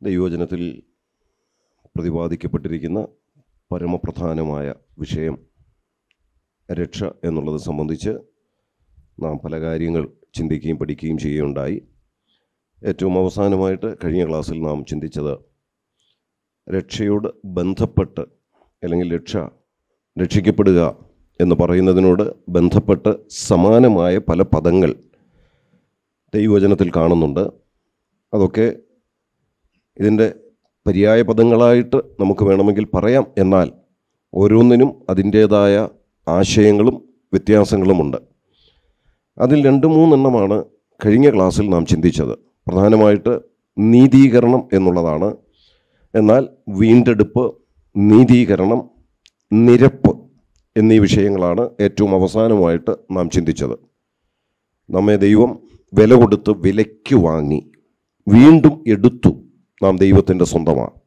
ദൈവവചനത്തിൽ പ്രതിപാദിക്കപ്പെട്ടിരിക്കുന്ന പരമപ്രധാനമായ വിഷയം രക്ഷ എന്നുള്ളത് സംബന്ധിച്ച് നാം പല കാര്യങ്ങൾ ചിന്തിക്കുകയും പഠിക്കുകയും ചെയ്യുകയുണ്ടായി ഏറ്റവും അവസാനമായിട്ട് കഴിഞ്ഞ ക്ലാസ്സിൽ നാം ചിന്തിച്ചത് രക്ഷയോട് ബന്ധപ്പെട്ട് അല്ലെങ്കിൽ രക്ഷ രക്ഷിക്കപ്പെടുക എന്ന് പറയുന്നതിനോട് ബന്ധപ്പെട്ട് സമാനമായ പല പദങ്ങൾ ദൈവവചനത്തിൽ കാണുന്നുണ്ട് അതൊക്കെ ഇതിൻ്റെ പര്യായ പദങ്ങളായിട്ട് നമുക്ക് വേണമെങ്കിൽ പറയാം എന്നാൽ ഓരോന്നിനും അതിൻ്റേതായ ആശയങ്ങളും വ്യത്യാസങ്ങളുമുണ്ട് അതിൽ രണ്ട് മൂന്നെണ്ണമാണ് കഴിഞ്ഞ ക്ലാസ്സിൽ നാം ചിന്തിച്ചത് പ്രധാനമായിട്ട് നീതീകരണം എന്നുള്ളതാണ് എന്നാൽ വീണ്ടെടുപ്പ് നീതീകരണം നിരപ്പ് എന്നീ വിഷയങ്ങളാണ് ഏറ്റവും അവസാനമായിട്ട് നാം ചിന്തിച്ചത് നമ്മെ ദൈവം വില കൊടുത്ത് വിലയ്ക്ക് വാങ്ങി വീണ്ടും എടുത്തു നാം ദൈവത്തിൻ്റെ സ്വന്തമാണ്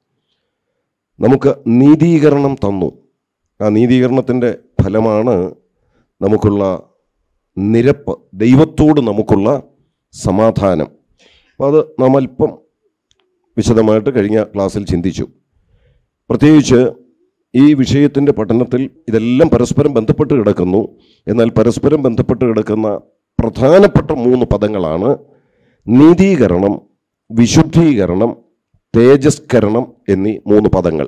നമുക്ക് നീതീകരണം തന്നു ആ നീതീകരണത്തിൻ്റെ ഫലമാണ് നമുക്കുള്ള നിരപ്പ് ദൈവത്തോട് നമുക്കുള്ള സമാധാനം അപ്പോൾ അത് നാം അല്പം വിശദമായിട്ട് കഴിഞ്ഞ ക്ലാസ്സിൽ ചിന്തിച്ചു പ്രത്യേകിച്ച് ഈ വിഷയത്തിൻ്റെ പഠനത്തിൽ ഇതെല്ലാം പരസ്പരം ബന്ധപ്പെട്ട് കിടക്കുന്നു എന്നാൽ പരസ്പരം ബന്ധപ്പെട്ട് കിടക്കുന്ന പ്രധാനപ്പെട്ട മൂന്ന് പദങ്ങളാണ് നീതീകരണം വിശുദ്ധീകരണം തേജസ്കരണം എന്നീ മൂന്ന് പദങ്ങൾ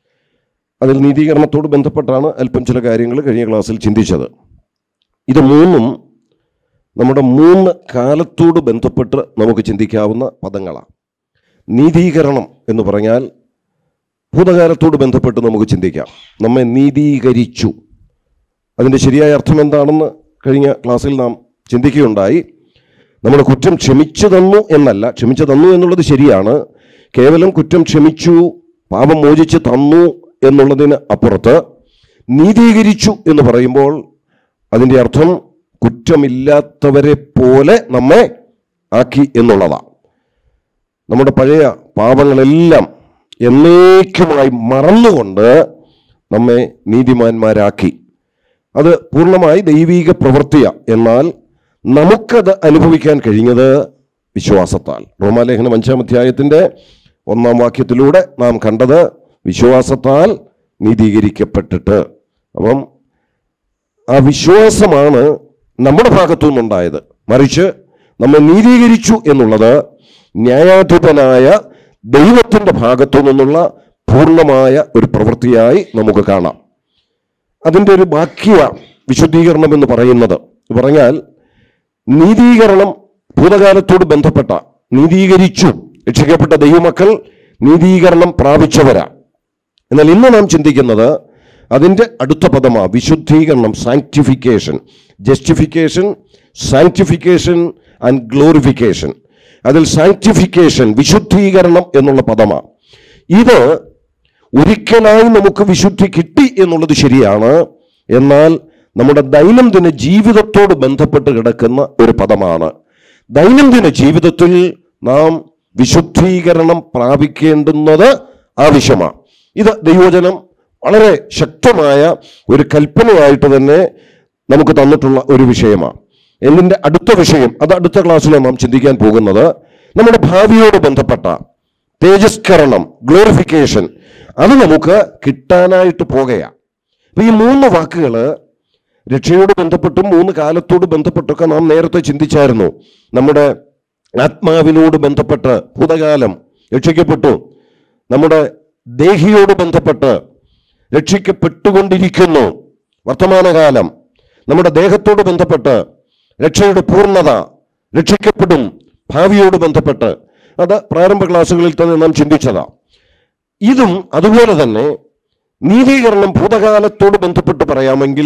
അതിൽ നീതീകരണത്തോട് ബന്ധപ്പെട്ടാണ് അല്പം ചില കാര്യങ്ങൾ കഴിഞ്ഞ ക്ലാസ്സിൽ ചിന്തിച്ചത് ഇത് മൂന്നും നമ്മുടെ മൂന്ന് കാലത്തോട് ബന്ധപ്പെട്ട് നമുക്ക് ചിന്തിക്കാവുന്ന പദങ്ങളാണ് നീതീകരണം എന്ന് പറഞ്ഞാൽ ഭൂതകാലത്തോട് ബന്ധപ്പെട്ട് നമുക്ക് ചിന്തിക്കാം നമ്മെ നീതീകരിച്ചു അതിൻ്റെ ശരിയായ അർത്ഥം എന്താണെന്ന് കഴിഞ്ഞ ക്ലാസ്സിൽ നാം ചിന്തിക്കുകയുണ്ടായി നമ്മുടെ കുറ്റം ക്ഷമിച്ചു തന്നു എന്നല്ല ക്ഷമിച്ചു തന്നു എന്നുള്ളത് ശരിയാണ് കേവലം കുറ്റം ക്ഷമിച്ചു പാപം മോചിച്ച് തന്നു എന്നുള്ളതിന് അപ്പുറത്ത് നീതീകരിച്ചു എന്ന് പറയുമ്പോൾ അതിൻ്റെ അർത്ഥം കുറ്റമില്ലാത്തവരെ പോലെ നമ്മെ ആക്കി എന്നുള്ളതാണ് നമ്മുടെ പഴയ പാപങ്ങളെല്ലാം എന്നേക്കുമായി മറന്നുകൊണ്ട് നമ്മെ നീതിമാന്മാരാക്കി അത് പൂർണ്ണമായി ദൈവീക പ്രവൃത്തിയ എന്നാൽ നമുക്കത് അനുഭവിക്കാൻ കഴിഞ്ഞത് വിശ്വാസത്താൽ റോമാലേഖനം അഞ്ചാം അധ്യായത്തിൻ്റെ ഒന്നാം വാക്യത്തിലൂടെ നാം കണ്ടത് വിശ്വാസത്താൽ നീതീകരിക്കപ്പെട്ടിട്ട് അപ്പം ആ വിശ്വാസമാണ് നമ്മുടെ ഭാഗത്തു നിന്നുണ്ടായത് മറിച്ച് നമ്മെ നീതീകരിച്ചു എന്നുള്ളത് ന്യായാധിപനായ ദൈവത്തിൻ്റെ ഭാഗത്തു നിന്നുള്ള പൂർണ്ണമായ ഒരു പ്രവൃത്തിയായി നമുക്ക് കാണാം അതിൻ്റെ ഒരു ബാക്കിയ വിശുദ്ധീകരണം എന്ന് പറയുന്നത് പറഞ്ഞാൽ നീതീകരണം ഭൂതകാലത്തോട് ബന്ധപ്പെട്ട നീതീകരിച്ചു രക്ഷിക്കപ്പെട്ട ദൈവമക്കൾ നീതീകരണം പ്രാപിച്ചവരാ എന്നാൽ ഇന്ന് നാം ചിന്തിക്കുന്നത് അതിൻ്റെ അടുത്ത പദമാ വിശുദ്ധീകരണം sanctification justification sanctification and glorification അതിൽ സാങ്ക്ടിഫിക്കേഷൻ വിശുദ്ധീകരണം എന്നുള്ള പദമാണ് ഇത് ഒരിക്കലായി നമുക്ക് വിശുദ്ധി കിട്ടി എന്നുള്ളത് ശരിയാണ് എന്നാൽ നമ്മുടെ ദൈനംദിന ജീവിതത്തോട് ബന്ധപ്പെട്ട് കിടക്കുന്ന ഒരു പദമാണ് ദൈനംദിന ജീവിതത്തിൽ നാം വിശുദ്ധീകരണം പ്രാപിക്കേണ്ടുന്നത് ആവശ്യമാണ് ഇത് ദൈവജനം വളരെ ശക്തമായ ഒരു കൽപ്പനയായിട്ട് തന്നെ നമുക്ക് തന്നിട്ടുള്ള ഒരു വിഷയമാണ് എന്നിൻ്റെ അടുത്ത വിഷയം അത് അടുത്ത ക്ലാസ്സിൽ നാം ചിന്തിക്കാൻ പോകുന്നത് നമ്മുടെ ഭാവിയോട് ബന്ധപ്പെട്ട തേജസ്കരണം ഗ്ലോറിഫിക്കേഷൻ അത് നമുക്ക് കിട്ടാനായിട്ട് പോകുകയാണ് അപ്പൊ ഈ മൂന്ന് വാക്കുകൾ രക്ഷയോട് ബന്ധപ്പെട്ടും മൂന്ന് കാലത്തോട് ബന്ധപ്പെട്ടൊക്കെ നാം നേരത്തെ ചിന്തിച്ചായിരുന്നു നമ്മുടെ ആത്മാവിനോട് ബന്ധപ്പെട്ട് ഭൂതകാലം രക്ഷിക്കപ്പെട്ടു നമ്മുടെ ദേഹിയോട് ബന്ധപ്പെട്ട് രക്ഷിക്കപ്പെട്ടുകൊണ്ടിരിക്കുന്നു വർത്തമാനകാലം നമ്മുടെ ദേഹത്തോട് ബന്ധപ്പെട്ട് രക്ഷയുടെ പൂർണ്ണത രക്ഷിക്കപ്പെടും ഭാവിയോട് ബന്ധപ്പെട്ട് അത് പ്രാരംഭ ക്ലാസ്സുകളിൽ തന്നെ നാം ചിന്തിച്ചതാ ഇതും അതുപോലെ തന്നെ നീതീകരണം ഭൂതകാലത്തോട് ബന്ധപ്പെട്ട് പറയാമെങ്കിൽ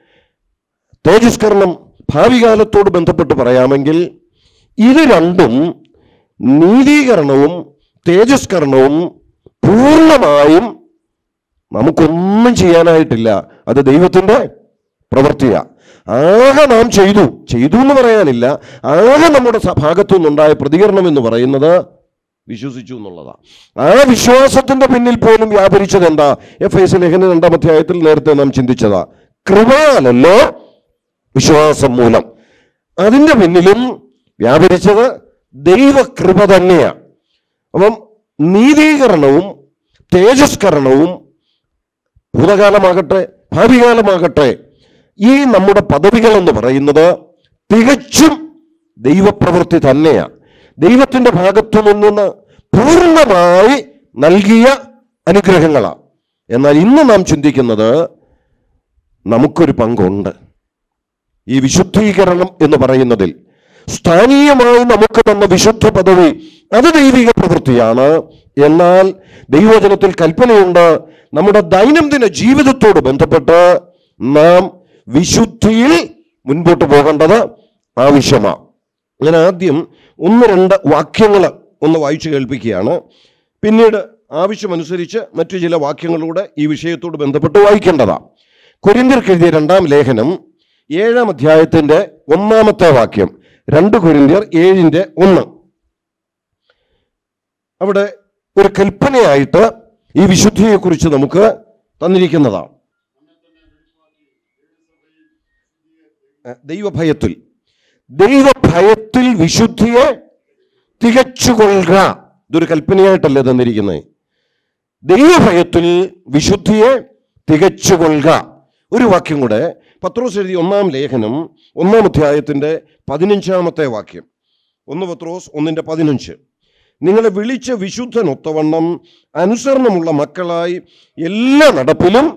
തേജസ്കരണം ഭാവി കാലത്തോട് ബന്ധപ്പെട്ട് പറയാമെങ്കിൽ ഇത് രണ്ടും നീതീകരണവും തേജസ്കരണവും പൂർണ്ണമായും നമുക്കൊന്നും ചെയ്യാനായിട്ടില്ല അത് ദൈവത്തിൻ്റെ പ്രവൃത്തിയാ ആകെ നാം ചെയ്തു ചെയ്തു എന്ന് പറയാനില്ല ആകെ നമ്മുടെ സ- ഭാഗത്തു നിന്നുണ്ടായ പ്രതികരണം എന്ന് പറയുന്നത് വിശ്വസിച്ചു എന്നുള്ളതാണ് ആ വിശ്വാസത്തിന്റെ പിന്നിൽ പോലും വ്യാപരിച്ചത് എന്താ എഫ് എസ് ലേഖന രണ്ടാം അധ്യായത്തിൽ നേരത്തെ നാം ചിന്തിച്ചതാ കൃപയാലല്ലോ വിശ്വാസം മൂലം അതിന്റെ പിന്നിലും വ്യാപരിച്ചത് ദൈവകൃപ തന്നെയാണ് അപ്പം നീതീകരണവും തേജസ്കരണവും ഭൂതകാലമാകട്ടെ ഭാവികാലമാകട്ടെ ഈ നമ്മുടെ പദവികൾ എന്ന് പറയുന്നത് തികച്ചും ദൈവപ്രവൃത്തി തന്നെയാണ് ദൈവത്തിന്റെ ഭാഗത്തു നിന്ന് പൂർണ്ണമായി നൽകിയ അനുഗ്രഹങ്ങളാണ് എന്നാൽ ഇന്ന് നാം ചിന്തിക്കുന്നത് നമുക്കൊരു പങ്കുണ്ട് ഈ വിശുദ്ധീകരണം എന്ന് പറയുന്നതിൽ സ്ഥാനീയമായി നമുക്ക് തന്ന വിശുദ്ധ പദവി അത് ദൈവിക പ്രവൃത്തിയാണ് എന്നാൽ ദൈവവചനത്തിൽ കൽപ്പനയുണ്ട് നമ്മുടെ ദൈനംദിന ജീവിതത്തോട് ബന്ധപ്പെട്ട് നാം വിശുദ്ധിയിൽ മുൻപോട്ട് പോകേണ്ടത് ആവശ്യമാണ് ഞാൻ ആദ്യം ഒന്ന് രണ്ട് വാക്യങ്ങൾ ഒന്ന് വായിച്ചു കേൾപ്പിക്കുകയാണ് പിന്നീട് ആവശ്യമനുസരിച്ച് മറ്റു ചില വാക്യങ്ങളിലൂടെ ഈ വിഷയത്തോട് ബന്ധപ്പെട്ട് വായിക്കേണ്ടതാണ് കൊരിന്തിയർക്ക് എഴുതിയ രണ്ടാം ലേഖനം ഏഴാം അധ്യായത്തിന്റെ ഒന്നാമത്തെ വാക്യം രണ്ട് കൊരിന്തിയർ ഏഴിന്റെ ഒന്ന് അവിടെ ഒരു കൽപ്പനയായിട്ട് ഈ വിശുദ്ധിയെക്കുറിച്ച് നമുക്ക് തന്നിരിക്കുന്നതാണ് ഏഹ് ദൈവഭയത്തിൽ ദൈവഭയത്തിൽ വിശുദ്ധിയെ തികച്ചുകൊള്ളുക ഇതൊരു കൽപ്പനയായിട്ടല്ലേ തന്നിരിക്കുന്നത് ദൈവഭയത്തിൽ വിശുദ്ധിയെ തികച്ചുകൊള്ളുക ഒരു വാക്യം കൂടെ പത്രോസ് എഴുതിയ ഒന്നാം ലേഖനം ഒന്നാം അധ്യായത്തിന്റെ പതിനഞ്ചാമത്തെ വാക്യം ഒന്ന് പത്രോസ് ഒന്നിന്റെ പതിനഞ്ച് നിങ്ങളെ വിളിച്ച വിശുദ്ധനൊത്തവണ്ണം അനുസരണമുള്ള മക്കളായി എല്ലാ നടപ്പിലും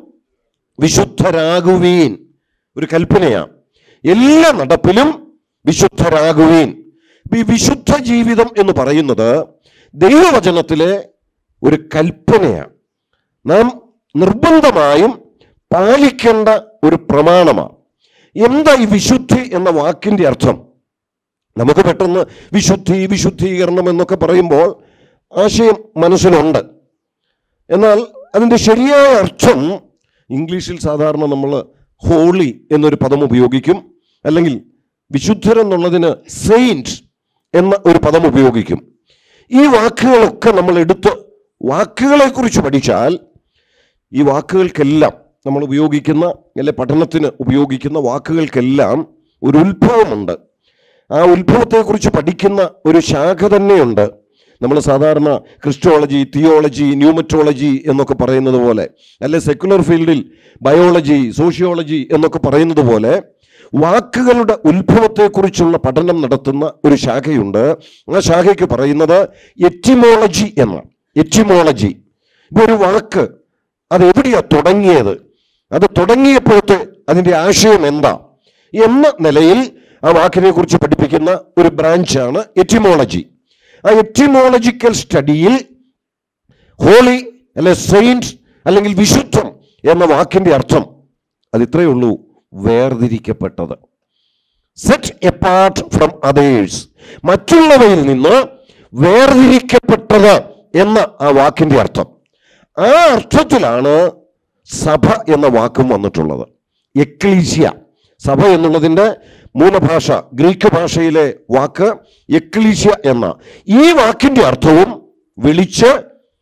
വിശുദ്ധരാകുവീൻ ഒരു കൽപ്പനയാണ് എല്ലാ നടപ്പിലും വിശുദ്ധരാകുവീൻ ഇപ്പൊ ഈ വിശുദ്ധ ജീവിതം എന്ന് പറയുന്നത് ദൈവവചനത്തിലെ ഒരു കൽപ്പനയാണ് നാം നിർബന്ധമായും പാലിക്കേണ്ട ഒരു പ്രമാണമാണ് എന്താ ഈ വിശുദ്ധി എന്ന വാക്കിന്റെ അർത്ഥം നമുക്ക് പെട്ടെന്ന് വിശുദ്ധി വിശുദ്ധീകരണം എന്നൊക്കെ പറയുമ്പോൾ ആശയം മനസ്സിലുണ്ട് എന്നാൽ അതിൻ്റെ ശരിയായ അർത്ഥം ഇംഗ്ലീഷിൽ സാധാരണ നമ്മൾ ഹോളി എന്നൊരു പദം ഉപയോഗിക്കും അല്ലെങ്കിൽ വിശുദ്ധരെന്നുള്ളതിന് സെയിൻറ്റ് എന്ന ഒരു പദം ഉപയോഗിക്കും ഈ വാക്കുകളൊക്കെ നമ്മൾ എടുത്ത് വാക്കുകളെക്കുറിച്ച് പഠിച്ചാൽ ഈ വാക്കുകൾക്കെല്ലാം നമ്മൾ ഉപയോഗിക്കുന്ന അല്ലെ പഠനത്തിന് ഉപയോഗിക്കുന്ന വാക്കുകൾക്കെല്ലാം ഒരു ഉത്ഭവമുണ്ട് ആ ഉത്ഭവത്തെക്കുറിച്ച് പഠിക്കുന്ന ഒരു ശാഖ തന്നെയുണ്ട് നമ്മൾ സാധാരണ ക്രിസ്റ്റോളജി തിയോളജി ന്യൂമറ്റോളജി എന്നൊക്കെ പറയുന്നത് പോലെ അല്ലെ സെക്കുലർ ഫീൽഡിൽ ബയോളജി സോഷ്യോളജി എന്നൊക്കെ പറയുന്നത് പോലെ വാക്കുകളുടെ ഉത്ഭവത്തെക്കുറിച്ചുള്ള പഠനം നടത്തുന്ന ഒരു ശാഖയുണ്ട് ആ ശാഖയ്ക്ക് പറയുന്നത് എറ്റിമോളജി എന്ന് എറ്റിമോളജി ഇപ്പൊ ഒരു വാക്ക് അത് എവിടെയാ തുടങ്ങിയത് അത് തുടങ്ങിയപ്പോഴത്തെ അതിന്റെ ആശയം എന്താ എന്ന നിലയിൽ ആ വാക്കിനെ കുറിച്ച് പഠിപ്പിക്കുന്ന ഒരു ബ്രാഞ്ചാണ് എറ്റിമോളജി ആ എറ്റിമോളജിക്കൽ സ്റ്റഡിയിൽ ഹോളി അല്ലെ സെയിൻറ്റ് അല്ലെങ്കിൽ വിശുദ്ധം എന്ന വാക്കിന്റെ അർത്ഥം അത് ഇത്രയേ ഉള്ളൂ വേർതിരിക്കപ്പെട്ടത് സെറ്റ് എപ്പാർട്ട് ഫ്രം അതേഴ്സ് മറ്റുള്ളവയിൽ നിന്ന് വേർതിരിക്കപ്പെട്ടത് എന്ന ആ വാക്കിന്റെ അർത്ഥം ആ അർത്ഥത്തിലാണ് സഭ എന്ന വാക്കും വന്നിട്ടുള്ളത് എക്ലീസിയ സഭ എന്നുള്ളതിൻ്റെ മൂലഭാഷ ഗ്രീക്ക് ഭാഷയിലെ വാക്ക് എക്ലീസിയ എന്ന ഈ വാക്കിന്റെ അർത്ഥവും വിളിച്ച്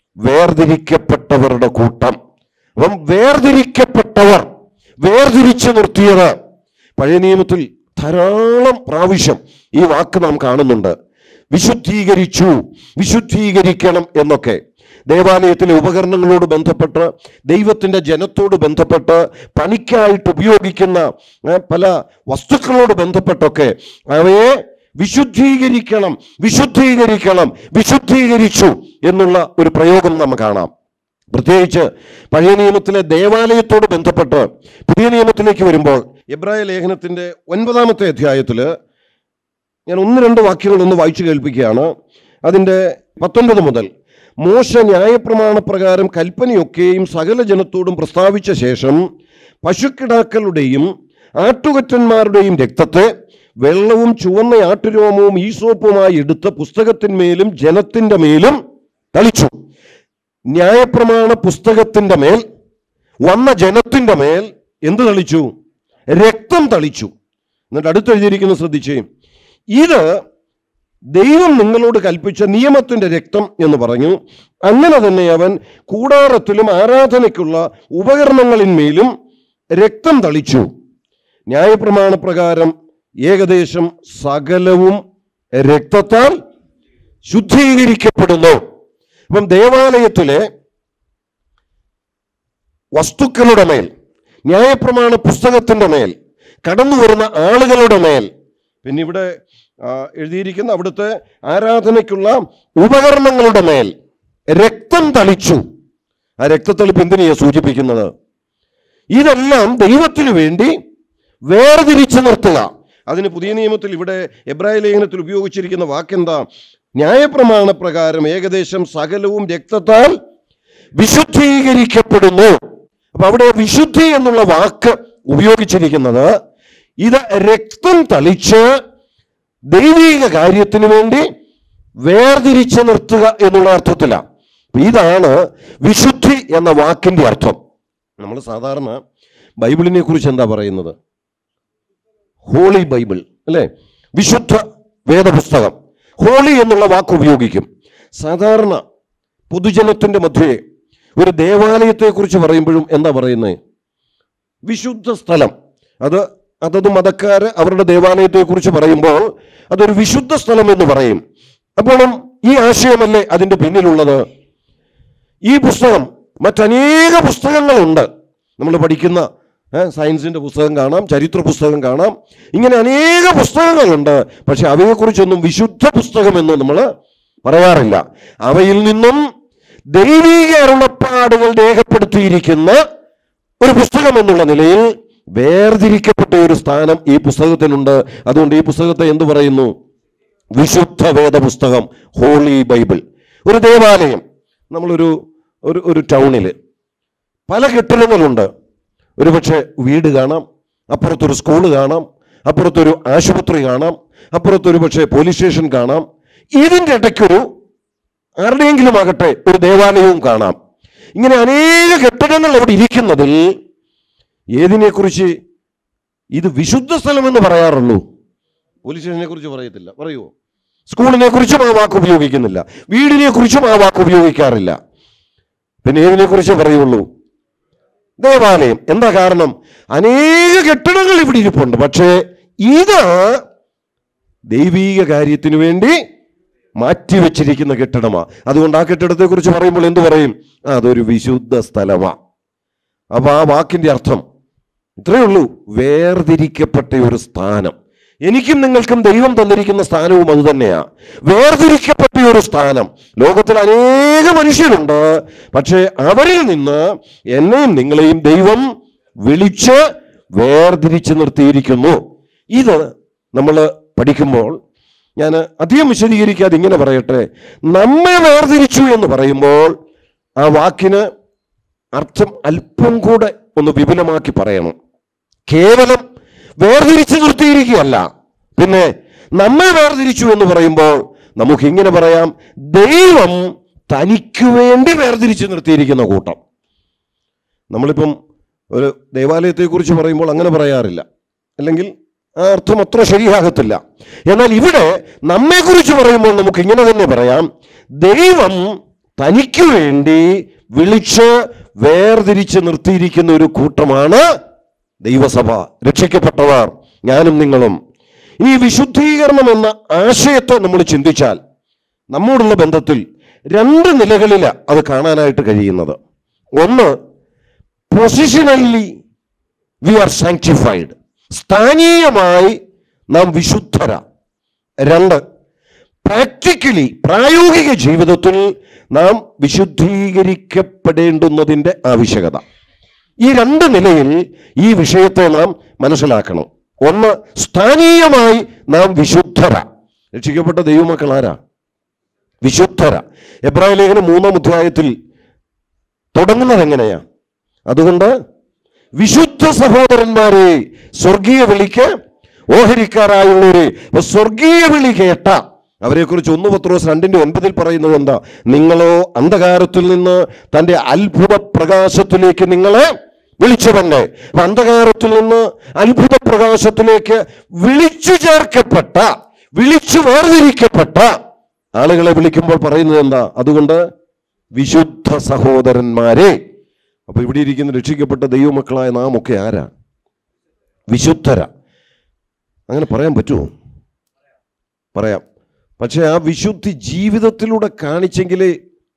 വേർതിരിക്കപ്പെട്ടവരുടെ കൂട്ടം അപ്പം വേർതിരിക്കപ്പെട്ടവർ വേർതിരിച്ചു നിർത്തിയത് പഴയ നിയമത്തിൽ ധാരാളം പ്രാവശ്യം ഈ വാക്ക് നാം കാണുന്നുണ്ട് വിശുദ്ധീകരിച്ചു വിശുദ്ധീകരിക്കണം എന്നൊക്കെ ദേവാലയത്തിലെ ഉപകരണങ്ങളോട് ബന്ധപ്പെട്ട് ദൈവത്തിൻ്റെ ജനത്തോട് ബന്ധപ്പെട്ട് പണിക്കായിട്ട് ഉപയോഗിക്കുന്ന ഏ, പല വസ്തുക്കളോട് ബന്ധപ്പെട്ടൊക്കെ അവയെ വിശുദ്ധീകരിക്കണം വിശുദ്ധീകരിക്കണം വിശുദ്ധീകരിച്ചു എന്നുള്ള ഒരു പ്രയോഗം നമുക്ക് കാണാം പ്രത്യേകിച്ച് പഴയ നിയമത്തിലെ ദേവാലയത്തോട് ബന്ധപ്പെട്ട് പുതിയ നിയമത്തിലേക്ക് വരുമ്പോൾ എബ്രായ ലേഖനത്തിന്റെ ഒൻപതാമത്തെ അധ്യായത്തിൽ ഞാൻ ഒന്ന് രണ്ട് വാക്യങ്ങൾ ഒന്ന് വായിച്ചു കേൾപ്പിക്കുകയാണ് അതിൻ്റെ പത്തൊൻപത് മുതൽ മോശ ന്യായപ്രമാണപ്രകാരം കൽപ്പനയൊക്കെയും സകല ജനത്തോടും പ്രസ്താവിച്ച ശേഷം പശുക്കിടാക്കളുടെയും ആട്ടുകൊറ്റന്മാരുടെയും രക്തത്തെ വെള്ളവും ചുവന്ന ആട്ടുരോമവും ഈസോപ്പുമായി എടുത്ത് പുസ്തകത്തിന്മേലും ജനത്തിൻ്റെ മേലും തളിച്ചു ന്യായപ്രമാണ പുസ്തകത്തിൻ്റെ മേൽ വന്ന ജനത്തിൻ്റെ മേൽ എന്ത് തളിച്ചു രക്തം തളിച്ചു എന്നിട്ട് അടുത്തെഴുതിയിരിക്കുന്നത് ശ്രദ്ധിച്ചേ ഇത് ദൈവം നിങ്ങളോട് കൽപ്പിച്ച നിയമത്തിന്റെ രക്തം എന്ന് പറഞ്ഞു അങ്ങനെ തന്നെ അവൻ കൂടാരത്തിലും ആരാധനയ്ക്കുള്ള ഉപകരണങ്ങളിന്മേലും രക്തം തളിച്ചു ന്യായപ്രമാണ പ്രകാരം ഏകദേശം സകലവും രക്തത്താൽ ശുദ്ധീകരിക്കപ്പെടുന്നു ഇപ്പം ദേവാലയത്തിലെ വസ്തുക്കളുടെ മേൽ ന്യായപ്രമാണ പുസ്തകത്തിന്റെ മേൽ കടന്നു വരുന്ന ആളുകളുടെ മേൽ പിന്നെ ഇവിടെ ആ, എഴുതിയിരിക്കുന്ന അവിടുത്തെ ആരാധനയ്ക്കുള്ള ഉപകരണങ്ങളുടെ മേൽ രക്തം തളിച്ചു ആ രക്തത്തളിപ്പ് എന്തിനെയാ സൂചിപ്പിക്കുന്നത് ഇതെല്ലാം ദൈവത്തിനു വേണ്ടി വേർതിരിച്ചു നിർത്തുക അതിന് പുതിയ നിയമത്തിൽ ഇവിടെ എബ്രായ ലേഖനത്തിൽ ഉപയോഗിച്ചിരിക്കുന്ന വാക്കെന്താ ന്യായപ്രമാണ പ്രകാരം ഏകദേശം സകലവും രക്തത്താൽ വിശുദ്ധീകരിക്കപ്പെടുന്നു അപ്പൊ അവിടെ വിശുദ്ധി എന്നുള്ള വാക്ക് ഉപയോഗിച്ചിരിക്കുന്നത് ഇത് രക്തം തളിച്ച് ദൈവിക കാര്യത്തിന് വേണ്ടി വേർതിരിച്ച് നിർത്തുക എന്നുള്ള അർത്ഥത്തിലാണ് അപ്പൊ ഇതാണ് വിശുദ്ധി എന്ന വാക്കിന്റെ അർത്ഥം നമ്മൾ സാധാരണ ബൈബിളിനെ കുറിച്ച് എന്താ പറയുന്നത് ഹോളി ബൈബിൾ അല്ലേ വിശുദ്ധ വേദപുസ്തകം ഹോളി എന്നുള്ള വാക്ക് ഉപയോഗിക്കും സാധാരണ പൊതുജനത്തിന്റെ മധ്യേ ഒരു ദേവാലയത്തെക്കുറിച്ച് പറയുമ്പോഴും എന്താ പറയുന്നത് വിശുദ്ധ സ്ഥലം അത് അതത് മതക്കാര് അവരുടെ ദേവാലയത്തെക്കുറിച്ച് പറയുമ്പോൾ അതൊരു വിശുദ്ധ സ്ഥലം എന്ന് പറയും അപ്പോഴും ഈ ആശയമല്ലേ അതിന്റെ പിന്നിലുള്ളത് ഈ പുസ്തകം മറ്റനേക പുസ്തകങ്ങളുണ്ട് നമ്മൾ പഠിക്കുന്ന ഏ, സയൻസിന്റെ പുസ്തകം കാണാം ചരിത്ര പുസ്തകം കാണാം ഇങ്ങനെ അനേക പുസ്തകങ്ങളുണ്ട് പക്ഷെ അവയെക്കുറിച്ചൊന്നും വിശുദ്ധ പുസ്തകമെന്ന് നമ്മൾ പറയാറില്ല അവയിൽ നിന്നും ദൈവീക അരുളപ്പാടുകൾ രേഖപ്പെടുത്തിയിരിക്കുന്ന ഒരു പുസ്തകം എന്നുള്ള നിലയിൽ വേർതിരിക്കപ്പെട്ട ഒരു സ്ഥാനം ഈ പുസ്തകത്തിനുണ്ട് അതുകൊണ്ട് ഈ പുസ്തകത്തെ എന്തു പറയുന്നു വിശുദ്ധ വേദ പുസ്തകം ഹോളി ബൈബിൾ ഒരു ദേവാലയം നമ്മളൊരു ഒരു ഒരു ടൗണിൽ പല കെട്ടിടങ്ങളുണ്ട് ഒരു പക്ഷേ വീട് കാണാം അപ്പുറത്തൊരു സ്കൂള് കാണാം അപ്പുറത്തൊരു ആശുപത്രി കാണാം അപ്പുറത്തൊരു പക്ഷേ പോലീസ് സ്റ്റേഷൻ കാണാം ഇതിൻ്റെ ഇടയ്ക്കൊരു ആരുടെയെങ്കിലും ആകട്ടെ ഒരു ദേവാലയവും കാണാം ഇങ്ങനെ അനേക കെട്ടിടങ്ങൾ അവിടെ ഇരിക്കുന്നതിൽ ഏതിനെക്കുറിച്ച് ഇത് വിശുദ്ധ സ്ഥലമെന്ന് പറയാറുള്ളൂ പോലീസ് സ്റ്റേഷനെ കുറിച്ച് പറയത്തില്ല പറയുമോ സ്കൂളിനെ കുറിച്ചും ആ വാക്ക് ഉപയോഗിക്കുന്നില്ല വീടിനെ കുറിച്ചും ആ വാക്ക് ഉപയോഗിക്കാറില്ല പിന്നെ ഏതിനെ കുറിച്ച് പറയുള്ളൂ ദേവാലയം എന്താ കാരണം അനേക കെട്ടിടങ്ങൾ ഇവിടെ ഇരിപ്പുണ്ട് പക്ഷേ ഇത് ദൈവീക കാര്യത്തിന് വേണ്ടി മാറ്റിവെച്ചിരിക്കുന്ന കെട്ടിടമാ അതുകൊണ്ട് ആ കെട്ടിടത്തെ കുറിച്ച് പറയുമ്പോൾ എന്തു പറയും ആ, അതൊരു വിശുദ്ധ സ്ഥലമാ അപ്പൊ ആ വാക്കിന്റെ അർത്ഥം ഇത്രയേ ഉള്ളൂ വേർതിരിക്കപ്പെട്ട ഒരു സ്ഥാനം എനിക്കും നിങ്ങൾക്കും ദൈവം തന്നിരിക്കുന്ന സ്ഥാനവും അത് തന്നെയാ വേർതിരിക്കപ്പെട്ട ഒരു സ്ഥാനം ലോകത്തിൽ അനേക മനുഷ്യരുണ്ട് പക്ഷേ അവരിൽ നിന്ന് എന്നെയും നിങ്ങളെയും ദൈവം വിളിച്ച് വേർതിരിച്ച് നിർത്തിയിരിക്കുന്നു ഇത് നമ്മൾ പഠിക്കുമ്പോൾ ഞാൻ അധികം വിശദീകരിക്കാതെ ഇങ്ങനെ പറയട്ടെ നമ്മെ വേർതിരിച്ചു എന്ന് പറയുമ്പോൾ ആ വാക്കിന് അർത്ഥം അല്പം കൂടെ ഒന്ന് വിപുലമാക്കി പറയണം കേവലം വേർതിരിച്ചു നിർത്തിയിരിക്കുകയല്ല പിന്നെ നമ്മെ വേർതിരിച്ചു എന്ന് പറയുമ്പോൾ നമുക്ക് ഇങ്ങനെ പറയാം ദൈവം തനിക്ക് വേണ്ടി വേർതിരിച്ചു നിർത്തിയിരിക്കുന്ന കൂട്ടം നമ്മളിപ്പം ഒരു ദേവാലയത്തെക്കുറിച്ച് പറയുമ്പോൾ അങ്ങനെ പറയാറില്ല അല്ലെങ്കിൽ ആ അർത്ഥം അത്ര ശരിയാകത്തില്ല എന്നാൽ ഇവിടെ നമ്മെക്കുറിച്ച് പറയുമ്പോൾ നമുക്ക് ഇങ്ങനെ തന്നെ പറയാം ദൈവം തനിക്ക് വേണ്ടി വിളിച്ച് വേർതിരിച്ച് നിർത്തിയിരിക്കുന്ന ഒരു കൂട്ടമാണ് ദൈവസഭ രക്ഷിക്കപ്പെട്ടവർ ഞാനും നിങ്ങളും ഈ വിശുദ്ധീകരണം എന്ന ആശയത്തെ നമ്മൾ ചിന്തിച്ചാൽ നമ്മോടുള്ള ബന്ധത്തിൽ രണ്ട് നിലകളിലാണ് അത് കാണാനായിട്ട് കഴിയുന്നത് ഒന്ന് പൊസിഷനലി വി ആർ സാങ്ക്ടിഫൈഡ് സ്ഥാനീയമായി നാം വിശുദ്ധര രണ്ട് പ്രാക്ടിക്കലി പ്രായോഗിക ജീവിതത്തിൽ നാം വിശുദ്ധീകരിക്കപ്പെടേണ്ടുന്നതിൻ്റെ ആവശ്യകത ഈ രണ്ട് നിലയിൽ ഈ വിഷയത്തെ നാം മനസ്സിലാക്കണം ഒന്ന് സ്ഥാനീയമായി നാം വിശുദ്ധര രക്ഷിക്കപ്പെട്ട ദൈവമക്കൾ ആരാ വിശുദ്ധര എബ്രായ ലേഖനം മൂന്നാം അധ്യായത്തിൽ തുടങ്ങുന്നത് എങ്ങനെയാ അതുകൊണ്ട് വിശുദ്ധ സഹോദരന്മാരെ സ്വർഗീയ വിളിക്ക് ഓഹരിക്കാരായുള്ളവരെ അപ്പൊ സ്വർഗീയ വിളി കേട്ട അവരെ കുറിച്ച് ഒന്ന് പത്രോസ് രണ്ടിന്റെ ഒൻപതിൽ പറയുന്നത് എന്താ നിങ്ങളോ അന്ധകാരത്തിൽ നിന്ന് തന്റെ അത്ഭുത പ്രകാശത്തിലേക്ക് നിങ്ങളെ വിളിച്ചവന്നെ അപ്പൊ അന്ധകാരത്തിൽ നിന്ന് അത്ഭുത പ്രകാശത്തിലേക്ക് വിളിച്ചു ചേർക്കപ്പെട്ട വിളിച്ചു വേർതിരിക്കപ്പെട്ട ആളുകളെ വിളിക്കുമ്പോൾ പറയുന്നത് എന്താ അതുകൊണ്ട് വിശുദ്ധ സഹോദരന്മാരെ അപ്പൊ ഇവിടെ ഇരിക്കുന്ന രക്ഷിക്കപ്പെട്ട ദൈവമക്കളായ നാം ഒക്കെ ആരാ വിശുദ്ധര അങ്ങനെ പറയാൻ പറ്റുമോ പറയാം പക്ഷെ ആ വിശുദ്ധി ജീവിതത്തിലൂടെ കാണിച്ചെങ്കിലേ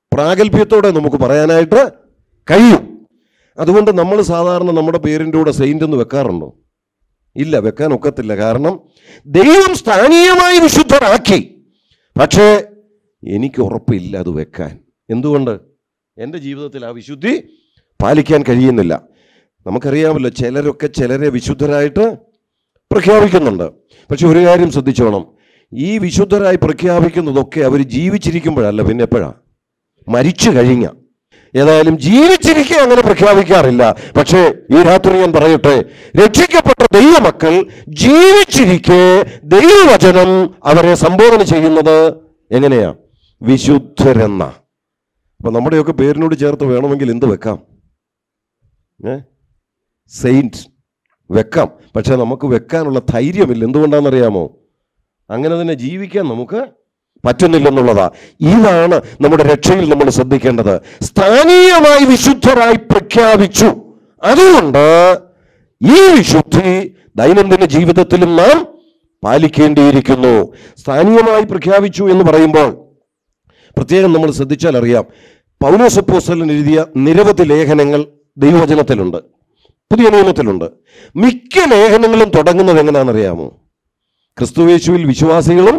പ്രാഗൽഭ്യത്തോടെ നമുക്ക് പറയാനായിട്ട് കഴിയും അതുകൊണ്ട് നമ്മൾ സാധാരണ നമ്മുടെ പേരിൻ്റെ കൂടെ സെയിൻ്റ് എന്ന് വെക്കാറുണ്ടോ ഇല്ല വെക്കാൻ ഒക്കത്തില്ല കാരണം ദൈവം സ്ഥാനീയമായി വിശുദ്ധരാക്കി പക്ഷേ എനിക്ക് ഉറപ്പില്ല അത് വെക്കാൻ എന്തുകൊണ്ട് എൻ്റെ ജീവിതത്തിൽ ആ വിശുദ്ധി പാലിക്കാൻ കഴിയുന്നില്ല നമുക്കറിയാമല്ലോ ചിലരൊക്കെ ചിലരെ വിശുദ്ധരായിട്ട് പ്രഖ്യാപിക്കുന്നുണ്ട് പക്ഷെ ഒരു കാര്യം ശ്രദ്ധിച്ചോണം ഈ വിശുദ്ധരായി പ്രഖ്യാപിക്കുന്നതൊക്കെ അവർ ജീവിച്ചിരിക്കുമ്പോഴല്ല പിന്നെ എപ്പോഴാ മരിച്ചു കഴിഞ്ഞ ഏതായാലും ജീവിച്ചിരിക്കെ അങ്ങനെ പ്രഖ്യാപിക്കാറില്ല പക്ഷേ ഈ രാത്രി ഞാൻ പറയട്ടെ രക്ഷിക്കപ്പെട്ട ദൈവമക്കൾ ജീവിച്ചിരിക്കെ ദൈവവചനം അവരെ സംബോധന ചെയ്യുന്നത് എങ്ങനെയാ വിശുദ്ധരെന്ന അപ്പൊ നമ്മുടെയൊക്കെ പേരിനോട് ചേർത്ത് വേണമെങ്കിൽ എന്ത് വെക്കാം ഏ സെയിൻറ്റ് വെക്കാം പക്ഷെ നമുക്ക് വെക്കാനുള്ള ധൈര്യമില്ല എന്തുകൊണ്ടാണെന്നറിയാമോ അങ്ങനെ തന്നെ ജീവിക്കാൻ നമുക്ക് പറ്റുന്നില്ലെന്നുള്ളതാ ഇതാണ് നമ്മുടെ രക്ഷയിൽ നമ്മൾ ശ്രദ്ധിക്കേണ്ടത് സ്ഥാനീയമായി വിശുദ്ധരായി പ്രഖ്യാപിച്ചു അതുകൊണ്ട് ഈ വിശുദ്ധി ദൈനംദിന ജീവിതത്തിലും നാം പാലിക്കേണ്ടിയിരിക്കുന്നു സ്ഥാനീയമായി പ്രഖ്യാപിച്ചു എന്ന് പറയുമ്പോൾ പ്രത്യേകം നമ്മൾ ശ്രദ്ധിച്ചാൽ അറിയാം പൗലോസപ്പോസ്റ്റലൻ എഴുതിയ നിരവധി ലേഖനങ്ങൾ ദൈവവചനത്തിലുണ്ട് പുതിയ നിയമത്തിലുണ്ട് മിക്ക ലേഖനങ്ങളും തുടങ്ങുന്നത് എങ്ങനെയാണെന്നറിയാമോ ക്രിസ്തുവേശുവിൽ വിശ്വാസികളും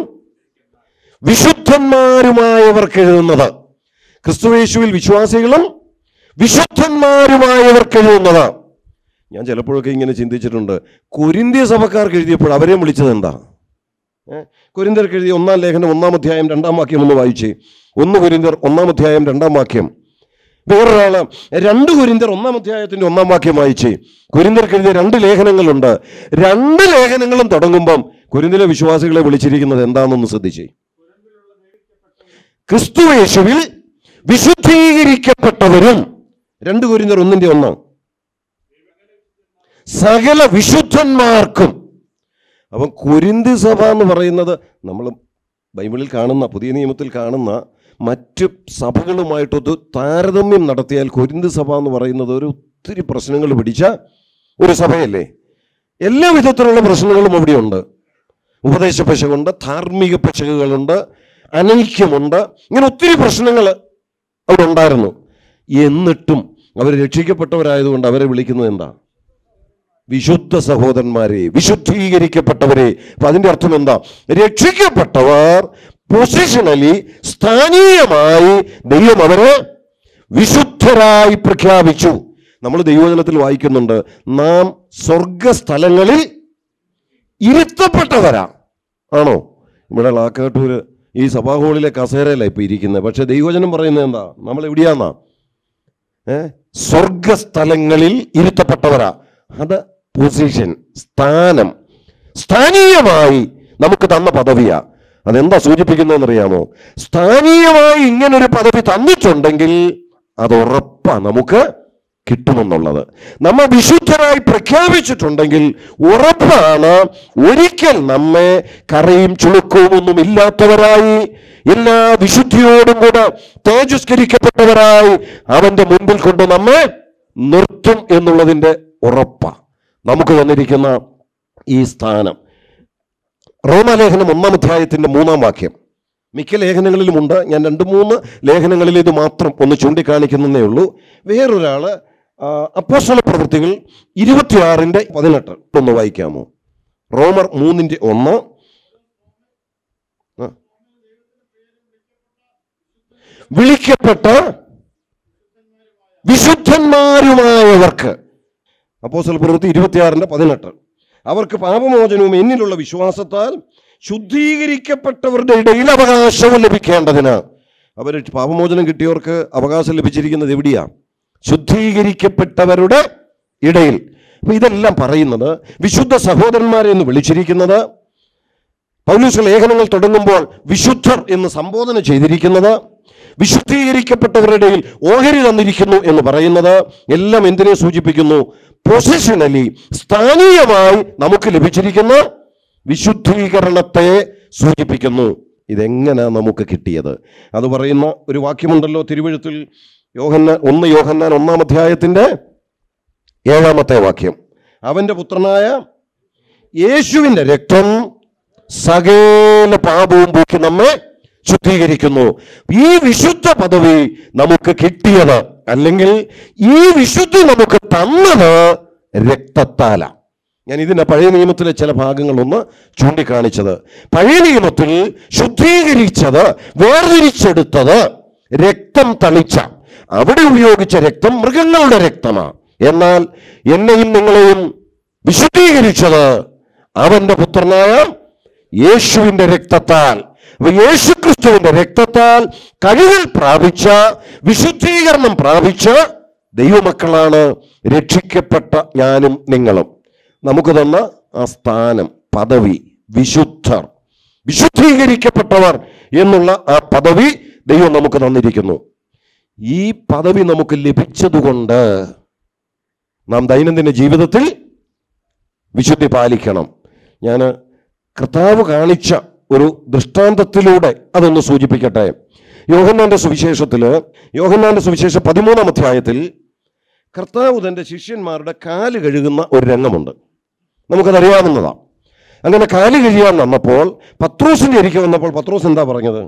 വിശുദ്ധന്മാരുമായവർക്ക് എഴുതുന്നത് ക്രിസ്തുവേശുവിൽ വിശ്വാസികളും വിശുദ്ധന്മാരുമായവർക്ക് എഴുതുന്നത് ഞാൻ ചിലപ്പോഴൊക്കെ ഇങ്ങനെ ചിന്തിച്ചിട്ടുണ്ട് കൊരിന്ത്യ സഭക്കാർക്ക് എഴുതിയപ്പോൾ അവരെയും വിളിച്ചത് എന്താ ഏഹ് കൊരിന്ത്യർക്ക് എഴുതിയ ഒന്നാം ലേഖനം ഒന്നാം അധ്യായം രണ്ടാം വാക്യം ഒന്ന് വായിച്ചേ ഒന്ന് കൊരിന്ത്യർ ഒന്നാം അധ്യായം രണ്ടാം വാക്യം വേറൊരാള് രണ്ട് കുരിന്തർ ഒന്നാം അധ്യായത്തിന്റെ ഒന്നാം വാക്യം വായിച്ചേ കുരിന്തർക്ക് എഴുതിയ രണ്ട് ലേഖനങ്ങളുണ്ട് രണ്ട് ലേഖനങ്ങളും തുടങ്ങുമ്പം കുരിന്തിലെ വിശ്വാസികളെ വിളിച്ചിരിക്കുന്നത് എന്താണെന്ന് ശ്രദ്ധിച്ചേ ക്രിസ്തു യേശുവിൽ വിശുദ്ധീകരിക്കപ്പെട്ടവരും രണ്ട് കുരിന്തർ ഒന്നിന്റെ ഒന്ന് സകല വിശുദ്ധന്മാർക്കും അപ്പം കുരിന്തി സഭ എന്ന് പറയുന്നത് നമ്മൾ ബൈബിളിൽ കാണുന്ന പുതിയ നിയമത്തിൽ കാണുന്ന മറ്റ് സഭകളുമായിട്ടൊത്ത് താരതമ്യം നടത്തിയാൽ കൊരിന്തി സഭ എന്ന് പറയുന്നത് ഒരു ഒത്തിരി പ്രശ്നങ്ങൾ പിടിച്ച ഒരു സഭയല്ലേ എല്ലാ വിധത്തിലുള്ള പ്രശ്നങ്ങളും അവിടെയുണ്ട് ഉപദേശ പശകുണ്ട് ധാർമ്മിക പശകുകളുണ്ട് അനൈക്യമുണ്ട് ഇങ്ങനെ ഒത്തിരി പ്രശ്നങ്ങൾ അവിടെ ഉണ്ടായിരുന്നു എന്നിട്ടും അവർ രക്ഷിക്കപ്പെട്ടവരായതുകൊണ്ട് അവരെ വിളിക്കുന്നത് എന്താ വിശുദ്ധ സഹോദരന്മാരെ വിശുദ്ധീകരിക്കപ്പെട്ടവരെ അപ്പൊ അതിന്റെ അർത്ഥം എന്താ രക്ഷിക്കപ്പെട്ടവർ പൊസിഷണലി സ്ഥാനീയമായി ദൈവം അവരെ വിശുദ്ധരായി പ്രഖ്യാപിച്ചു നമ്മൾ ദൈവജനത്തിൽ വായിക്കുന്നുണ്ട് നാം സ്വർഗസ്ഥലങ്ങളിൽ ഇരുത്തപ്പെട്ടവരാ ആണോ ഇവിടെ ലാക്കാട്ടൂര് ഈ സഭാഹോളിലെ കസേരയിലാണ് ഇപ്പൊ ഇരിക്കുന്നത് പക്ഷെ ദൈവജനം പറയുന്നത് എന്താ നമ്മൾ എവിടെയാന്നാ ഏ സ്വർഗസ്ഥലങ്ങളിൽ ഇരുത്തപ്പെട്ടവരാ അത് പൊസിഷൻ സ്ഥാനം സ്ഥാനീയമായി നമുക്ക് തന്ന പദവിയാ അതെന്താ സൂചിപ്പിക്കുന്നതെന്നറിയാമോ സ്ഥാനീയമായി ഇങ്ങനൊരു പദവി തന്നിട്ടുണ്ടെങ്കിൽ അത് ഉറപ്പാ നമുക്ക് കിട്ടുമെന്നുള്ളത് നമ്മൾ വിശുദ്ധരായി പ്രഖ്യാപിച്ചിട്ടുണ്ടെങ്കിൽ ഉറപ്പാണ് ഒരിക്കൽ നമ്മെ കറയും ചുളുക്കവും ഒന്നും ഇല്ലാത്തവരായി എല്ലാ വിശുദ്ധിയോടും കൂടെ തേജസ്കരിക്കപ്പെട്ടവരായി അവന്റെ മുൻപിൽ കൊണ്ട് നമ്മെ നിർത്തും എന്നുള്ളതിന്റെ ഉറപ്പാ നമുക്ക് തന്നിരിക്കുന്ന ഈ സ്ഥാനം റോമാലേഖനം ഒന്നാം അധ്യായത്തിന്റെ മൂന്നാം വാക്യം മിക്ക ലേഖനങ്ങളിലുമുണ്ട് ഞാൻ രണ്ട് മൂന്ന് ലേഖനങ്ങളിൽ ഇത് മാത്രം ഒന്ന് ചൂണ്ടിക്കാണിക്കുന്നതേ ഉള്ളൂ വേറൊരാള് ആ, അപ്പോസ്തല പ്രവൃത്തികൾ ഇരുപത്തിയാറിന്റെ പതിനെട്ട് ഒന്ന് വായിക്കാമോ റോമർ മൂന്നിന്റെ ഒന്ന് ആ. വിളിക്കപ്പെട്ട വിശുദ്ധന്മാരുമായവർക്ക് അപ്പോസ്തല പ്രവൃത്തി ഇരുപത്തിയാറിന്റെ പതിനെട്ട് അവർക്ക് പാപമോചനവും എന്നിലുള്ള വിശ്വാസത്താൽ ശുദ്ധീകരിക്കപ്പെട്ടവരുടെ ഇടയിൽ അവകാശവും ലഭിക്കേണ്ടതിന് അവർ പാപമോചനം കിട്ടിയവർക്ക് അവകാശം ലഭിച്ചിരിക്കുന്നത് എവിടെയാ ശുദ്ധീകരിക്കപ്പെട്ടവരുടെ ഇടയിൽ അപ്പൊ ഇതെല്ലാം പറയുന്നത് വിശുദ്ധ സഹോദരന്മാരെ എന്ന് വിളിച്ചിരിക്കുന്നത് പൗലൂസ് ലേഖനങ്ങൾ തുടങ്ങുമ്പോൾ വിശുദ്ധർ എന്ന് സംബോധന ചെയ്തിരിക്കുന്നത് വിശുദ്ധീകരിക്കപ്പെട്ടവരുടെ ഇടയിൽ ഓഹരി തന്നിരിക്കുന്നു എന്ന് പറയുന്നത് എല്ലാം എന്തിനെ സൂചിപ്പിക്കുന്നു പൊസിഷണലി സ്ഥാനീയമായി നമുക്ക് ലഭിച്ചിരിക്കുന്ന വിശുദ്ധീകരണത്തെ സൂചിപ്പിക്കുന്നു ഇതെങ്ങനെ നമുക്ക് കിട്ടിയത് അത് പറയുന്ന ഒരു വാക്യമുണ്ടല്ലോ തിരുവഴുത്തിൽ യോഹന്നാൻ ഒന്ന് യോഹന്നാൻ ഒന്നാം അധ്യായത്തിന്റെ ഏഴാമത്തെ വാക്യം അവന്റെ പുത്രനായ യേശുവിന്റെ രക്തം സകല പാപവും പോക്കി നമ്മെ ശുദ്ധീകരിക്കുന്നു ഈ വിശുദ്ധ പദവി നമുക്ക് കിട്ടിയത് അല്ലെങ്കിൽ ഈ വിശുദ്ധി നമുക്ക് തന്നത് രക്തത്താല ഞാൻ ഇതിന്റെ പഴയ നിയമത്തിലെ ചില ഭാഗങ്ങളൊന്ന് ചൂണ്ടിക്കാണിച്ചത് പഴയ നിയമത്തിൽ ശുദ്ധീകരിച്ചത് വേർതിരിച്ചെടുത്തത് രക്തം തളിച്ച അവിടെ ഉപയോഗിച്ച രക്തം മൃഗങ്ങളുടെ രക്തമാണ് എന്നാൽ എന്നെയും നിങ്ങളെയും വിശുദ്ധീകരിച്ചത് അവന്റെ പുത്രനായ യേശുവിന്റെ രക്തത്താൽ അപ്പൊ യേശുക്രിസ്തുവിന്റെ രക്തത്താൽ കഴുകൽ പ്രാപിച്ച വിശുദ്ധീകരണം പ്രാപിച്ച ദൈവമക്കളാണ് രക്ഷിക്കപ്പെട്ട ഞാനും നിങ്ങളും നമുക്ക് തന്ന ആ സ്ഥാനം പദവി വിശുദ്ധർ വിശുദ്ധീകരിക്കപ്പെട്ടവർ എന്നുള്ള ആ പദവി ദൈവം നമുക്ക് തന്നിരിക്കുന്നു ഈ പദവി നമുക്ക് ലഭിച്ചതുകൊണ്ട് നാം ദൈനംദിന ജീവിതത്തിൽ വിശുദ്ധി പാലിക്കണം ഞാൻ കർത്താവ് കാണിച്ച ഒരു ദൃഷ്ടാന്തത്തിലൂടെ അതൊന്ന് സൂചിപ്പിക്കട്ടെ യോഹന്നാന്റെ സുവിശേഷത്തിൽ യോഹന്നാന്റെ സുവിശേഷം പതിമൂന്നാം അധ്യായത്തിൽ കർത്താവ് തൻ്റെ ശിഷ്യന്മാരുടെ കാല് കഴുകുന്ന ഒരു രംഗമുണ്ട് നമുക്കതറിയാവുന്നതാണ് അങ്ങനെ കാല് കഴിയാൻ വന്നപ്പോൾ പത്രോസിന്റെ ഇരിക്കെ വന്നപ്പോൾ പത്രോസ് എന്താ പറഞ്ഞത്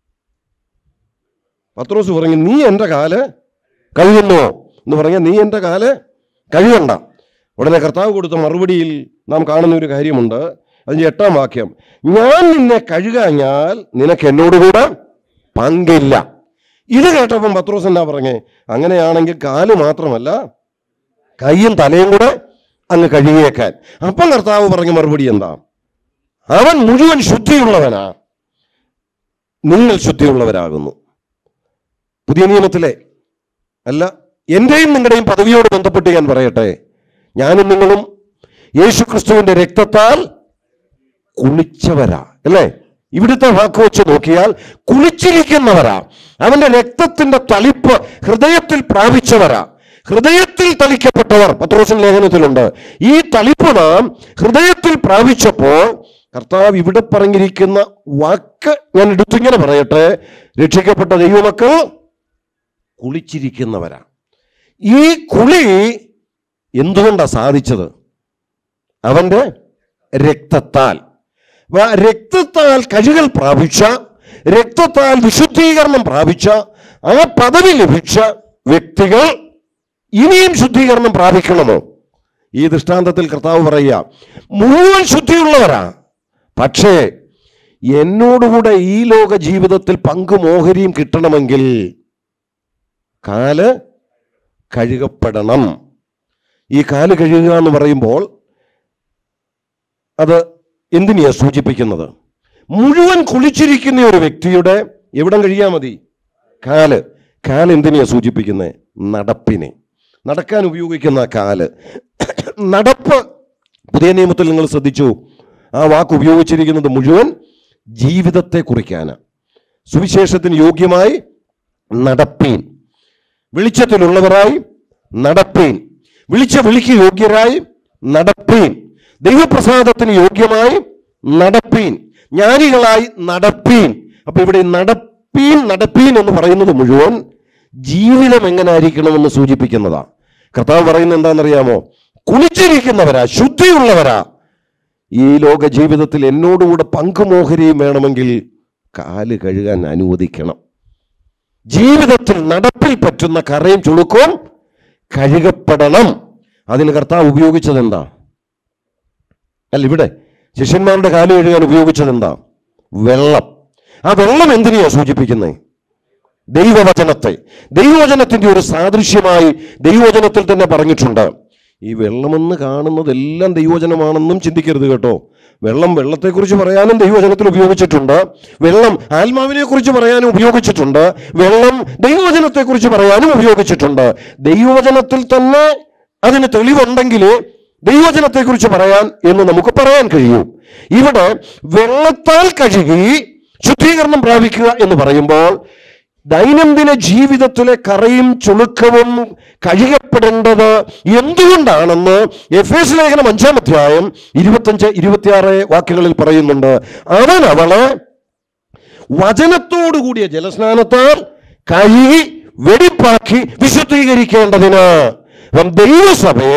പത്രോസ് പറഞ്ഞു നീ എൻ്റെ കാല് കഴുകുന്നോ എന്ന് പറഞ്ഞാൽ നീ എൻ്റെ കാല് കഴുകണ്ട ഉടനെ കർത്താവ് കൊടുത്ത മറുപടിയിൽ നാം കാണുന്ന ഒരു കാര്യമുണ്ട് അതിന്റെ എട്ടാം വാക്യം ഞാൻ നിന്നെ കഴുകാഞ്ഞാൽ നിനക്ക് എന്നോടുകൂടെ പങ്കില്ല ഇത് കേട്ടപ്പം പത്രോസ് എന്താ പറഞ്ഞേ അങ്ങനെയാണെങ്കിൽ കാല് മാത്രമല്ല കൈയും തലയും കൂടെ അങ്ങ് കഴുകിയേക്കാൻ അപ്പം കർത്താവ് പറഞ്ഞ മറുപടി എന്താ അവൻ മുഴുവൻ ശുദ്ധിയുള്ളവനാ നിങ്ങൾ ശുദ്ധിയുള്ളവരാകുന്നു പുതിയ നിയമത്തിലെ അല്ല എന്റെയും നിങ്ങളുടെയും പദവിയോട് ബന്ധപ്പെട്ട് ഞാൻ പറയട്ടെ ഞാനും നിങ്ങളും യേശു ക്രിസ്തുവിന്റെ രക്തത്താൽ കുളിച്ചവരാ അല്ലേ ഇവിടുത്തെ വാക്ക് വെച്ച് നോക്കിയാൽ കുളിച്ചിരിക്കുന്നവരാ അവന്റെ രക്തത്തിന്റെ തളിപ്പ് ഹൃദയത്തിൽ പ്രാപിച്ചവരാ ഹൃദയത്തിൽ തളിക്കപ്പെട്ടവർ പത്രോസൻ ലേഖനത്തിലുണ്ട് ഈ തളിപ്പ് നാം ഹൃദയത്തിൽ പ്രാപിച്ചപ്പോൾ കർത്താവ് ഇവിടെ പറഞ്ഞിരിക്കുന്ന വാക്ക് ഞാൻ എടുത്തിങ്ങനെ പറയട്ടെ രക്ഷിക്കപ്പെട്ട ദൈവമക്കൾ കുളിച്ചിരിക്കുന്നവരാ ഈ കുളി എന്തുകൊണ്ടാ സാധിച്ചത് അവന്റെ രക്തത്താൽ അപ്പൊ ആ രക്തത്താൽ കഴുകൽ പ്രാപിച്ച രക്തത്താൽ വിശുദ്ധീകരണം പ്രാപിച്ച ആ പദവി ലഭിച്ച വ്യക്തികൾ ഇനിയും ശുദ്ധീകരണം പ്രാപിക്കണമോ ഈ ദൃഷ്ടാന്തത്തിൽ കർത്താവ് പറയുക മുഴുവൻ ശുദ്ധിയുള്ളവരാ പക്ഷേ എന്നോടുകൂടെ ഈ ലോക ജീവിതത്തിൽ പങ്കും ഓഹരിയും കിട്ടണമെങ്കിൽ കാല് കഴുകപ്പെടണം ഈ കാല് കഴുകുക എന്ന് പറയുമ്പോൾ അത് എന്തിനെയാ സൂചിപ്പിക്കുന്നത് മുഴുവൻ കുളിച്ചിരിക്കുന്ന ഒരു വ്യക്തിയുടെ എവിടം കഴിയാ മതി കാല് കാല് എന്തിനെയാ സൂചിപ്പിക്കുന്നത് നടപ്പിനെ നടക്കാൻ ഉപയോഗിക്കുന്ന കാല് നടപ്പ് പുതിയ നിയമത്തിൽ നിങ്ങൾ ശ്രദ്ധിച്ചു ആ വാക്ക് ഉപയോഗിച്ചിരിക്കുന്നത് മുഴുവൻ ജീവിതത്തെ കുറിക്കാനാണ് സുവിശേഷത്തിന് യോഗ്യമായി നടപ്പീൻ വെളിച്ചത്തിലുള്ളവരായി നടപ്പീൻ വിളിച്ച വിളിക്ക് യോഗ്യരായി നടപ്പീൻ ദൈവപ്രസാദത്തിന് യോഗ്യമായി നടപ്പീൻ ജ്ഞാനികളായി നടപ്പീൻ അപ്പൊ ഇവിടെ നടപ്പീൻ നടപ്പീൻ എന്ന് പറയുന്നത് മുഴുവൻ ജീവിതം എങ്ങനെ ആയിരിക്കണമെന്ന് സൂചിപ്പിക്കുന്നതാ കർത്താവ് പറയുന്നത് എന്താണെന്നറിയാമോ കുളിച്ചിരിക്കുന്നവരാ ശുദ്ധിയുള്ളവരാ ഈ ലോക ജീവിതത്തിൽ എന്നോടുകൂടെ പങ്കുമോഹരിയും വേണമെങ്കിൽ കാല് കഴുകാൻ അനുവദിക്കണം ജീവിതത്തിൽ നടപ്പിൽ പറ്റുന്ന കറയും ചുളുക്കവും കഴുകപ്പെടണം അതിന് കർത്താവ് ഉപയോഗിച്ചത് എന്താ അല്ല ഇവിടെ ശിഷ്യന്മാരുടെ കാല് കഴുകാൻ ഉപയോഗിച്ചത് എന്താ വെള്ളം ആ വെള്ളം എന്തിനെയാ സൂചിപ്പിക്കുന്നത് ദൈവവചനത്തെ ദൈവവചനത്തിന്റെ ഒരു സാദൃശ്യമായി ദൈവവചനത്തിൽ തന്നെ പറഞ്ഞിട്ടുണ്ട് ഈ വെള്ളമെന്ന് കാണുന്നതെല്ലാം ദൈവവചനമാണെന്നും ചിന്തിക്കരുത് കേട്ടോ വെള്ളം വെള്ളത്തെക്കുറിച്ച് പറയാനും ദൈവവചനത്തിൽ ഉപയോഗിച്ചിട്ടുണ്ട് വെള്ളം ആത്മാവിനെ കുറിച്ച് പറയാനും ഉപയോഗിച്ചിട്ടുണ്ട് വെള്ളം ദൈവവചനത്തെക്കുറിച്ച് പറയാനും ഉപയോഗിച്ചിട്ടുണ്ട് ദൈവവചനത്തിൽ തന്നെ അതിന് തെളിവുണ്ടെങ്കിൽ ദൈവവചനത്തെക്കുറിച്ച് പറയാൻ എന്ന് നമുക്ക് പറയാൻ കഴിയും ഇവിടെ വെള്ളത്താൽ കഴുകി ശുദ്ധീകരണം പ്രാപിക്കുക എന്ന് പറയുമ്പോൾ ദൈനംദിന ജീവിതത്തിലെ കറയും ചുളുക്കവും കഴുകപ്പെടേണ്ടത് എന്തുകൊണ്ടാണെന്ന് എഫ് എസ് ലേഖനം അഞ്ചാം അധ്യായം ഇരുപത്തഞ്ച് ഇരുപത്തിയാറ് വാക്യങ്ങളിൽ പറയുന്നുണ്ട് അവൻ അവളെ വചനത്തോടുകൂടിയ ജലസ്നാനത്താൽ കഴുകി വെടിപ്പാക്കി വിശുദ്ധീകരിക്കേണ്ടതിന് അപ്പം ദൈവസഭയെ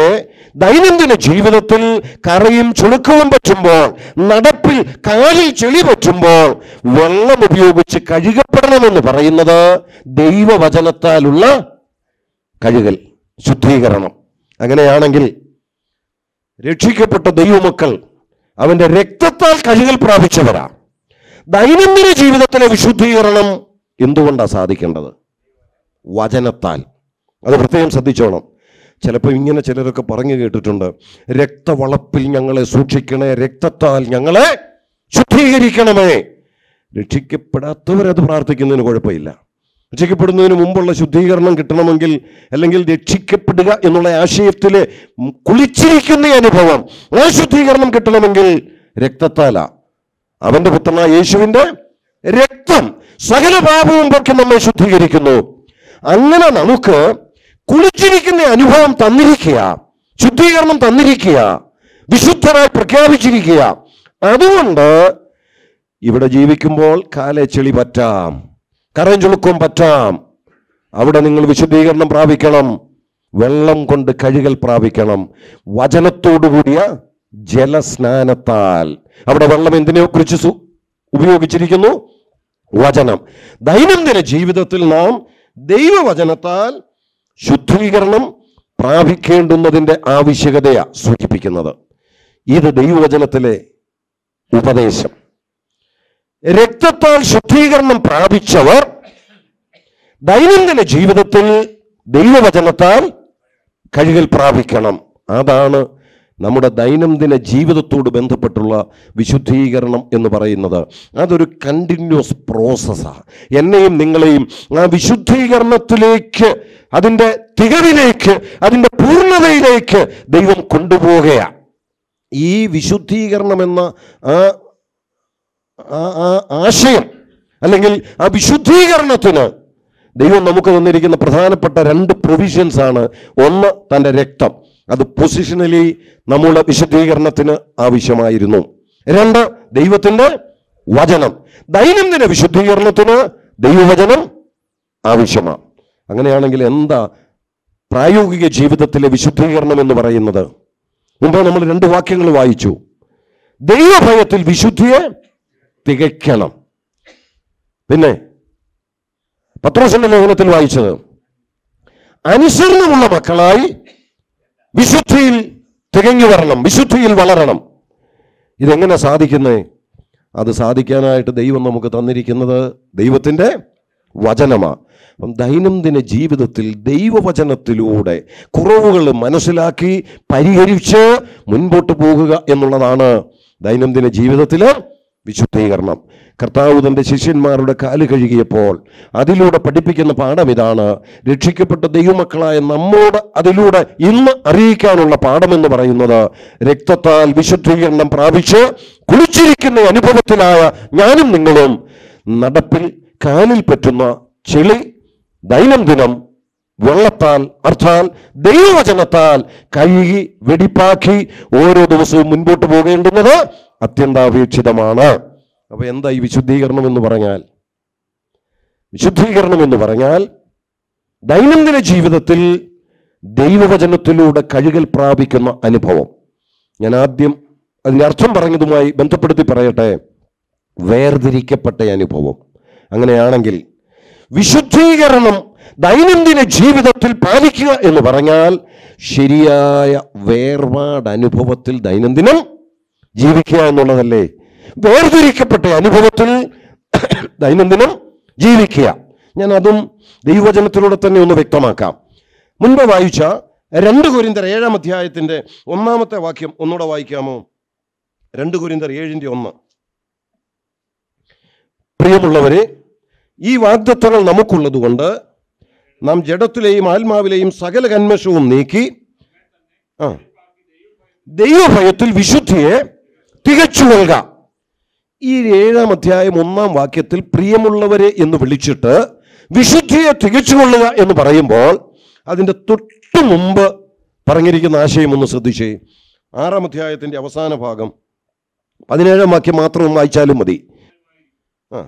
ദൈനംദിന ജീവിതത്തിൽ കറയും ചുളുക്കവും പറ്റുമ്പോൾ നടപ്പിൽ കാലിൽ ചെളി പറ്റുമ്പോൾ വെള്ളം ഉപയോഗിച്ച് കഴുകപ്പെടണമെന്ന് പറയുന്നത് ദൈവവചനത്താലുള്ള കഴുകൽ ശുദ്ധീകരണം അങ്ങനെയാണെങ്കിൽ രക്ഷിക്കപ്പെട്ട ദൈവമക്കൾ അവന്റെ രക്തത്താൽ കഴുകൽ പ്രാപിച്ചവരാ ദൈനംദിന ജീവിതത്തിലെ വിശുദ്ധീകരണം എന്തുകൊണ്ടാണ് സാധിക്കേണ്ടത് വചനത്താൽ അത് പ്രത്യേകം ശ്രദ്ധിച്ചോണം ചിലപ്പോൾ ഇങ്ങനെ ചിലരൊക്കെ പറഞ്ഞു കേട്ടിട്ടുണ്ട് രക്തവളപ്പിൽ ഞങ്ങളെ സൂക്ഷിക്കണേ രക്തത്താൽ ഞങ്ങളെ ശുദ്ധീകരിക്കണമേ രക്ഷിക്കപ്പെടാത്തവരത് പ്രാർത്ഥിക്കുന്നതിന് കുഴപ്പമില്ല രക്ഷിക്കപ്പെടുന്നതിന് മുമ്പുള്ള ശുദ്ധീകരണം കിട്ടണമെങ്കിൽ അല്ലെങ്കിൽ രക്ഷിക്കപ്പെടുക എന്നുള്ള ആശയത്തിൽ കുളിച്ചിരിക്കുന്ന അനുഭവം ആ ശുദ്ധീകരണം കിട്ടണമെങ്കിൽ രക്തത്താലാ അവന്റെ പുത്രനായ യേശുവിന്റെ രക്തം സകല പാപവും പൊക്കി നമ്മെ ശുദ്ധീകരിക്കുന്നു അങ്ങനെ നമുക്ക് കുളിച്ചിരിക്കുന്ന അനുഭവം തന്നിരിക്കുക ശുദ്ധീകരണം തന്നിരിക്കുക വിശുദ്ധരായി പ്രഖ്യാപിച്ചിരിക്കുക അതുകൊണ്ട് ഇവിടെ ജീവിക്കുമ്പോൾ കാലെ ചെളി പറ്റാം കറം ചുളുക്കം പറ്റാം അവിടെ നിങ്ങൾ വിശുദ്ധീകരണം പ്രാപിക്കണം വെള്ളം കൊണ്ട് കഴുകൽ പ്രാപിക്കണം വചനത്തോടുകൂടിയ ജലസ്നാനത്താൽ അവിടെ വെള്ളം എന്തിനെ കുറിച്ച് സു- ഉപയോഗിച്ചിരിക്കുന്നു വചനം ദൈനംദിന ജീവിതത്തിൽ നാം ദൈവവചനത്താൽ ശുദ്ധീകരണം പ്രാപിക്കേണ്ടുന്നതിൻ്റെ ആവശ്യകതയാ സൂചിപ്പിക്കുന്നത് ഇത് ദൈവവചനത്തിലെ ഉപദേശം രക്തത്താൽ ശുദ്ധീകരണം പ്രാപിച്ചവർ ദൈനംദിന ജീവിതത്തിൽ ദൈവവചനത്താൽ കഴുകൽ പ്രാപിക്കണം അതാണ് നമ്മുടെ ദൈനംദിന ജീവിതത്തോട് ബന്ധപ്പെട്ടുള്ള വിശുദ്ധീകരണം എന്ന് പറയുന്നത് അതൊരു കണ്ടിന്യൂസ് പ്രോസസ്സാണ് എന്നെയും നിങ്ങളെയും ആ വിശുദ്ധീകരണത്തിലേക്ക് അതിൻ്റെ തികവിലേക്ക് അതിൻ്റെ പൂർണ്ണതയിലേക്ക് ദൈവം കൊണ്ടുപോവുകയാണ് ഈ വിശുദ്ധീകരണം എന്ന ആ ആ- ആ ആശയം അല്ലെങ്കിൽ ആ വിശുദ്ധീകരണത്തിന് ദൈവം നമുക്ക് തന്നിരിക്കുന്ന പ്രധാനപ്പെട്ട രണ്ട് പ്രൊവിഷൻസ് ആണ് ഒന്ന് തൻ്റെ രക്തം അത് പൊസിഷണലി നമ്മുടെ വിശുദ്ധീകരണത്തിന് ആവശ്യമായിരുന്നു രണ്ട് ദൈവത്തിൻ്റെ വചനം ദൈനംദിന വിശുദ്ധീകരണത്തിന് ദൈവവചനം ആവശ്യമാണ് അങ്ങനെയാണെങ്കിൽ എന്താ പ്രായോഗിക ജീവിതത്തിലെ വിശുദ്ധീകരണം എന്ന് പറയുന്നത് മുമ്പ് നമ്മൾ രണ്ട് വാക്യങ്ങൾ വായിച്ചു ദൈവഭയത്തിൽ വിശുദ്ധിയെ തികയ്ക്കണം പിന്നെ പത്രോസിന്റെ ലേഖനത്തിൽ വായിച്ചത് അനുസരണമുള്ള മക്കളായി വിശുദ്ധിയിൽ തികഞ്ഞു വരണം വിശുദ്ധിയിൽ വളരണം ഇതെങ്ങനെ സാധിക്കുന്നേ അത് സാധിക്കാനായിട്ട് ദൈവം നമുക്ക് തന്നിരിക്കുന്നത് ദൈവത്തിൻ്റെ വചനമാണ് അപ്പം ദൈനംദിന ജീവിതത്തിൽ ദൈവവചനത്തിലൂടെ കുറവുകൾ മനസ്സിലാക്കി പരിഹരിച്ച് മുൻപോട്ട് പോകുക എന്നുള്ളതാണ് ദൈനംദിന ജീവിതത്തിൽ വിശുദ്ധീകരണം കർത്താവ് തൻ്റെ ശിഷ്യന്മാരുടെ കാല് കഴുകിയപ്പോൾ അതിലൂടെ പഠിപ്പിക്കുന്ന പാഠം ഇതാണ് രക്ഷിക്കപ്പെട്ട ദൈവമക്കളായ നമ്മോട് അതിലൂടെ ഇന്ന് അറിയിക്കാനുള്ള പാഠമെന്ന് പറയുന്നത് രക്തത്താൽ വിശുദ്ധീകരണം പ്രാപിച്ച് കുളിച്ചിരിക്കുന്ന അനുഭവത്തിലായ ഞാനും നിങ്ങളും നടപ്പിൽ കാലിൽ പറ്റുന്ന ചെളി ദൈനംദിനം വെള്ളത്താൽ അർത്ഥാൽ ദൈവവചനത്താൽ കഴുകി വെടിപ്പാക്കി ഓരോ ദിവസവും മുൻപോട്ട് പോകേണ്ടുന്നത് അത്യന്താപേക്ഷിതമാണ് അപ്പൊ എന്താ ഈ വിശുദ്ധീകരണം എന്ന് പറഞ്ഞാൽ വിശുദ്ധീകരണം എന്ന് പറഞ്ഞാൽ ദൈനംദിന ജീവിതത്തിൽ ദൈവവചനത്തിലൂടെ കഴുകൽ പ്രാപിക്കുന്ന അനുഭവം ഞാൻ ആദ്യം അതിൻ്റെ അർത്ഥം പറഞ്ഞതുമായി ബന്ധപ്പെടുത്തി പറയട്ടെ വേർതിരിക്കപ്പെട്ട അനുഭവം അങ്ങനെയാണെങ്കിൽ വിശുദ്ധീകരണം ദൈനംദിന ജീവിതത്തിൽ പാലിക്കുക എന്ന് പറഞ്ഞാൽ ശരിയായ വേർപാട് അനുഭവത്തിൽ ദൈനംദിനം ജീവിക്കുക എന്നുള്ളതല്ലേ വേർതിരിക്കപ്പെട്ട അനുഭവത്തിൽ ദൈനംദിനം ജീവിക്കുക ഞാൻ അതും ദൈവവചനത്തിലൂടെ തന്നെ ഒന്ന് വ്യക്തമാക്കാം മുൻപ് വായിച്ച രണ്ട് കുരിന്തർ ഏഴാം അധ്യായത്തിന്റെ ഒന്നാമത്തെ വാക്യം ഒന്നുകൂടെ വായിക്കാമോ രണ്ട് കുരിന്തർ ഏഴിന്റെ ഒന്ന് പ്രിയമുള്ളവരെ ഈ വാഗ്ദത്തങ്ങൾ നമുക്കുള്ളതുകൊണ്ട് നാം ജഡത്തിലെയും ആത്മാവിലെയും സകല കന്മഷവും നീക്കി ആ ദൈവഭയത്തിൽ വിശുദ്ധിയെ തികച്ചു നൽക ഈ ഏഴാം അധ്യായം ഒന്നാം വാക്യത്തിൽ പ്രിയമുള്ളവരെ എന്ന് വിളിച്ചിട്ട് വിശുദ്ധിയെ തികച്ചുകൊള്ളുക എന്ന് പറയുമ്പോൾ അതിൻ്റെ തൊട്ടു മുമ്പ് പറഞ്ഞിരിക്കുന്ന ആശയം ഒന്ന് ശ്രദ്ധിച്ചേ ആറാം അധ്യായത്തിന്റെ അവസാന ഭാഗം പതിനേഴാം വാക്യം മാത്രം വായിച്ചാലും മതി ആ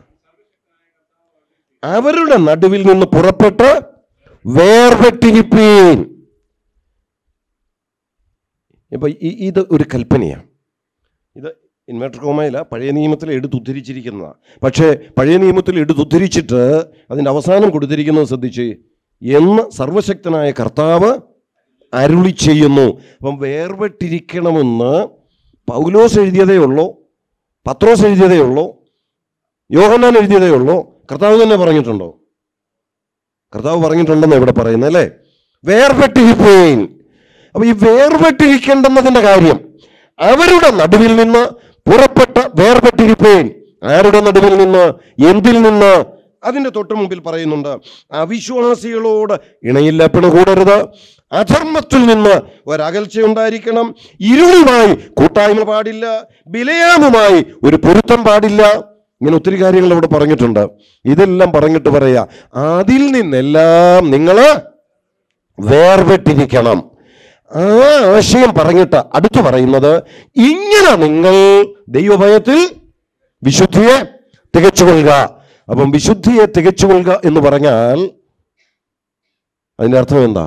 അവരുടെ നടുവിൽ നിന്ന് പുറപ്പെട്ട് വേർപെട്ടിരിപ്പീൻ ഇപ്പം ഈ ഇത് ഒരു കൽപ്പനയാണ് ഇത് ഇൻവെർട്ടർ കോമയില പഴയ നിയമത്തിൽ എടുത്തുദ്ധരിച്ചിരിക്കുന്നതാണ് പക്ഷേ പഴയ നിയമത്തിൽ എടുത്തുദ്ധരിച്ചിട്ട് അതിൻ്റെ അവസാനം കൊടുത്തിരിക്കുന്നത് ശ്രദ്ധിച്ച് എന്ന് സർവശക്തനായ കർത്താവ് അരുളി ചെയ്യുന്നു അപ്പം വേർപെട്ടിരിക്കണമെന്ന് പൗലോസ് എഴുതിയതേ ഉള്ളൂ പത്രോസ് എഴുതിയതേ ഉള്ളൂ യോഹന്നാൻ എഴുതിയതേ ഉള്ളൂ കർത്താവ് തന്നെ പറഞ്ഞിട്ടുണ്ടോ കർത്താവ് പറഞ്ഞിട്ടുണ്ടെന്ന് ഇവിടെ പറയുന്നത് അല്ലേ വേർപെട്ടിരിപ്പേൻ അപ്പൊ ഈ വേർപെട്ടിരിക്കേണ്ടെന്നതിന്റെ കാര്യം അവരുടെ നടുവിൽ നിന്ന് പുറപ്പെട്ട വേർപെട്ടിരിപ്പേൻ ആരുടെ നടുവിൽ നിന്ന് എന്തിൽ നിന്ന് അതിന്റെ തൊട്ട് മുമ്പിൽ പറയുന്നുണ്ട് അവിശ്വാസികളോട് ഇണയില്ല പിണകൂടരുത് അധർമ്മത്തിൽ നിന്ന് ഒരകൽച്ച ഉണ്ടായിരിക്കണം ഇരുളുമായി കൂട്ടായ്മ പാടില്ല ബിലയാമുമായി ഒരു പൊരുത്തം പാടില്ല ഇങ്ങനെ ഒത്തിരി കാര്യങ്ങൾ ഇവിടെ പറഞ്ഞിട്ടുണ്ട് ഇതെല്ലാം പറഞ്ഞിട്ട് പറയാ അതിൽ നിന്നെല്ലാം നിങ്ങൾ വേർപെട്ടിരിക്കണം ആ ആശയം പറഞ്ഞിട്ട് അടുത്തു പറയുന്നത് ഇങ്ങനെ നിങ്ങൾ ദൈവഭയത്തിൽ വിശുദ്ധിയെ തികച്ചുകൊള്ളുക അപ്പം വിശുദ്ധിയെ തികച്ചുകൊള്ളുക എന്ന് പറഞ്ഞാൽ അതിന്റെ അർത്ഥം എന്താ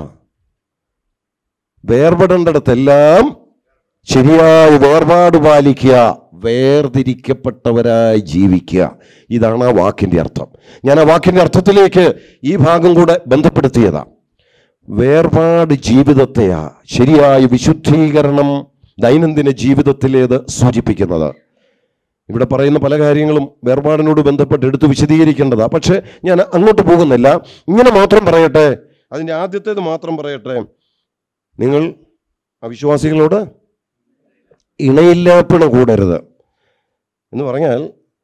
വേർപെടേണ്ടിടത്തെല്ലാം ശരിയായ വേർപാട് പാലിക്കുക വേർതിരിക്കപ്പെട്ടവരായി ജീവിക്കുക ഇതാണ് ആ വാക്കിന്റെ അർത്ഥം ഞാൻ ആ വാക്കിന്റെ അർത്ഥത്തിലേക്ക് ഈ ഭാഗം കൂടെ ബന്ധപ്പെടുത്തിയതാ വേർപാട് ജീവിതത്തെയാ ശരിയായ വിശുദ്ധീകരണം ദൈനംദിന ജീവിതത്തിലേത് സൂചിപ്പിക്കുന്നത് ഇവിടെ പറയുന്ന പല കാര്യങ്ങളും വേർപാടിനോട് ബന്ധപ്പെട്ട് എടുത്ത് വിശദീകരിക്കേണ്ടതാ പക്ഷെ ഞാൻ അങ്ങോട്ട് പോകുന്നില്ല ഇങ്ങനെ മാത്രം പറയട്ടെ അതിൻ്റെ ആദ്യത്തേത് മാത്രം പറയട്ടെ നിങ്ങൾ അവിശ്വാസികളോട് ഇണയില്ലാപ്പിണ കൂടരുത് എന്ന് പറഞ്ഞാൽ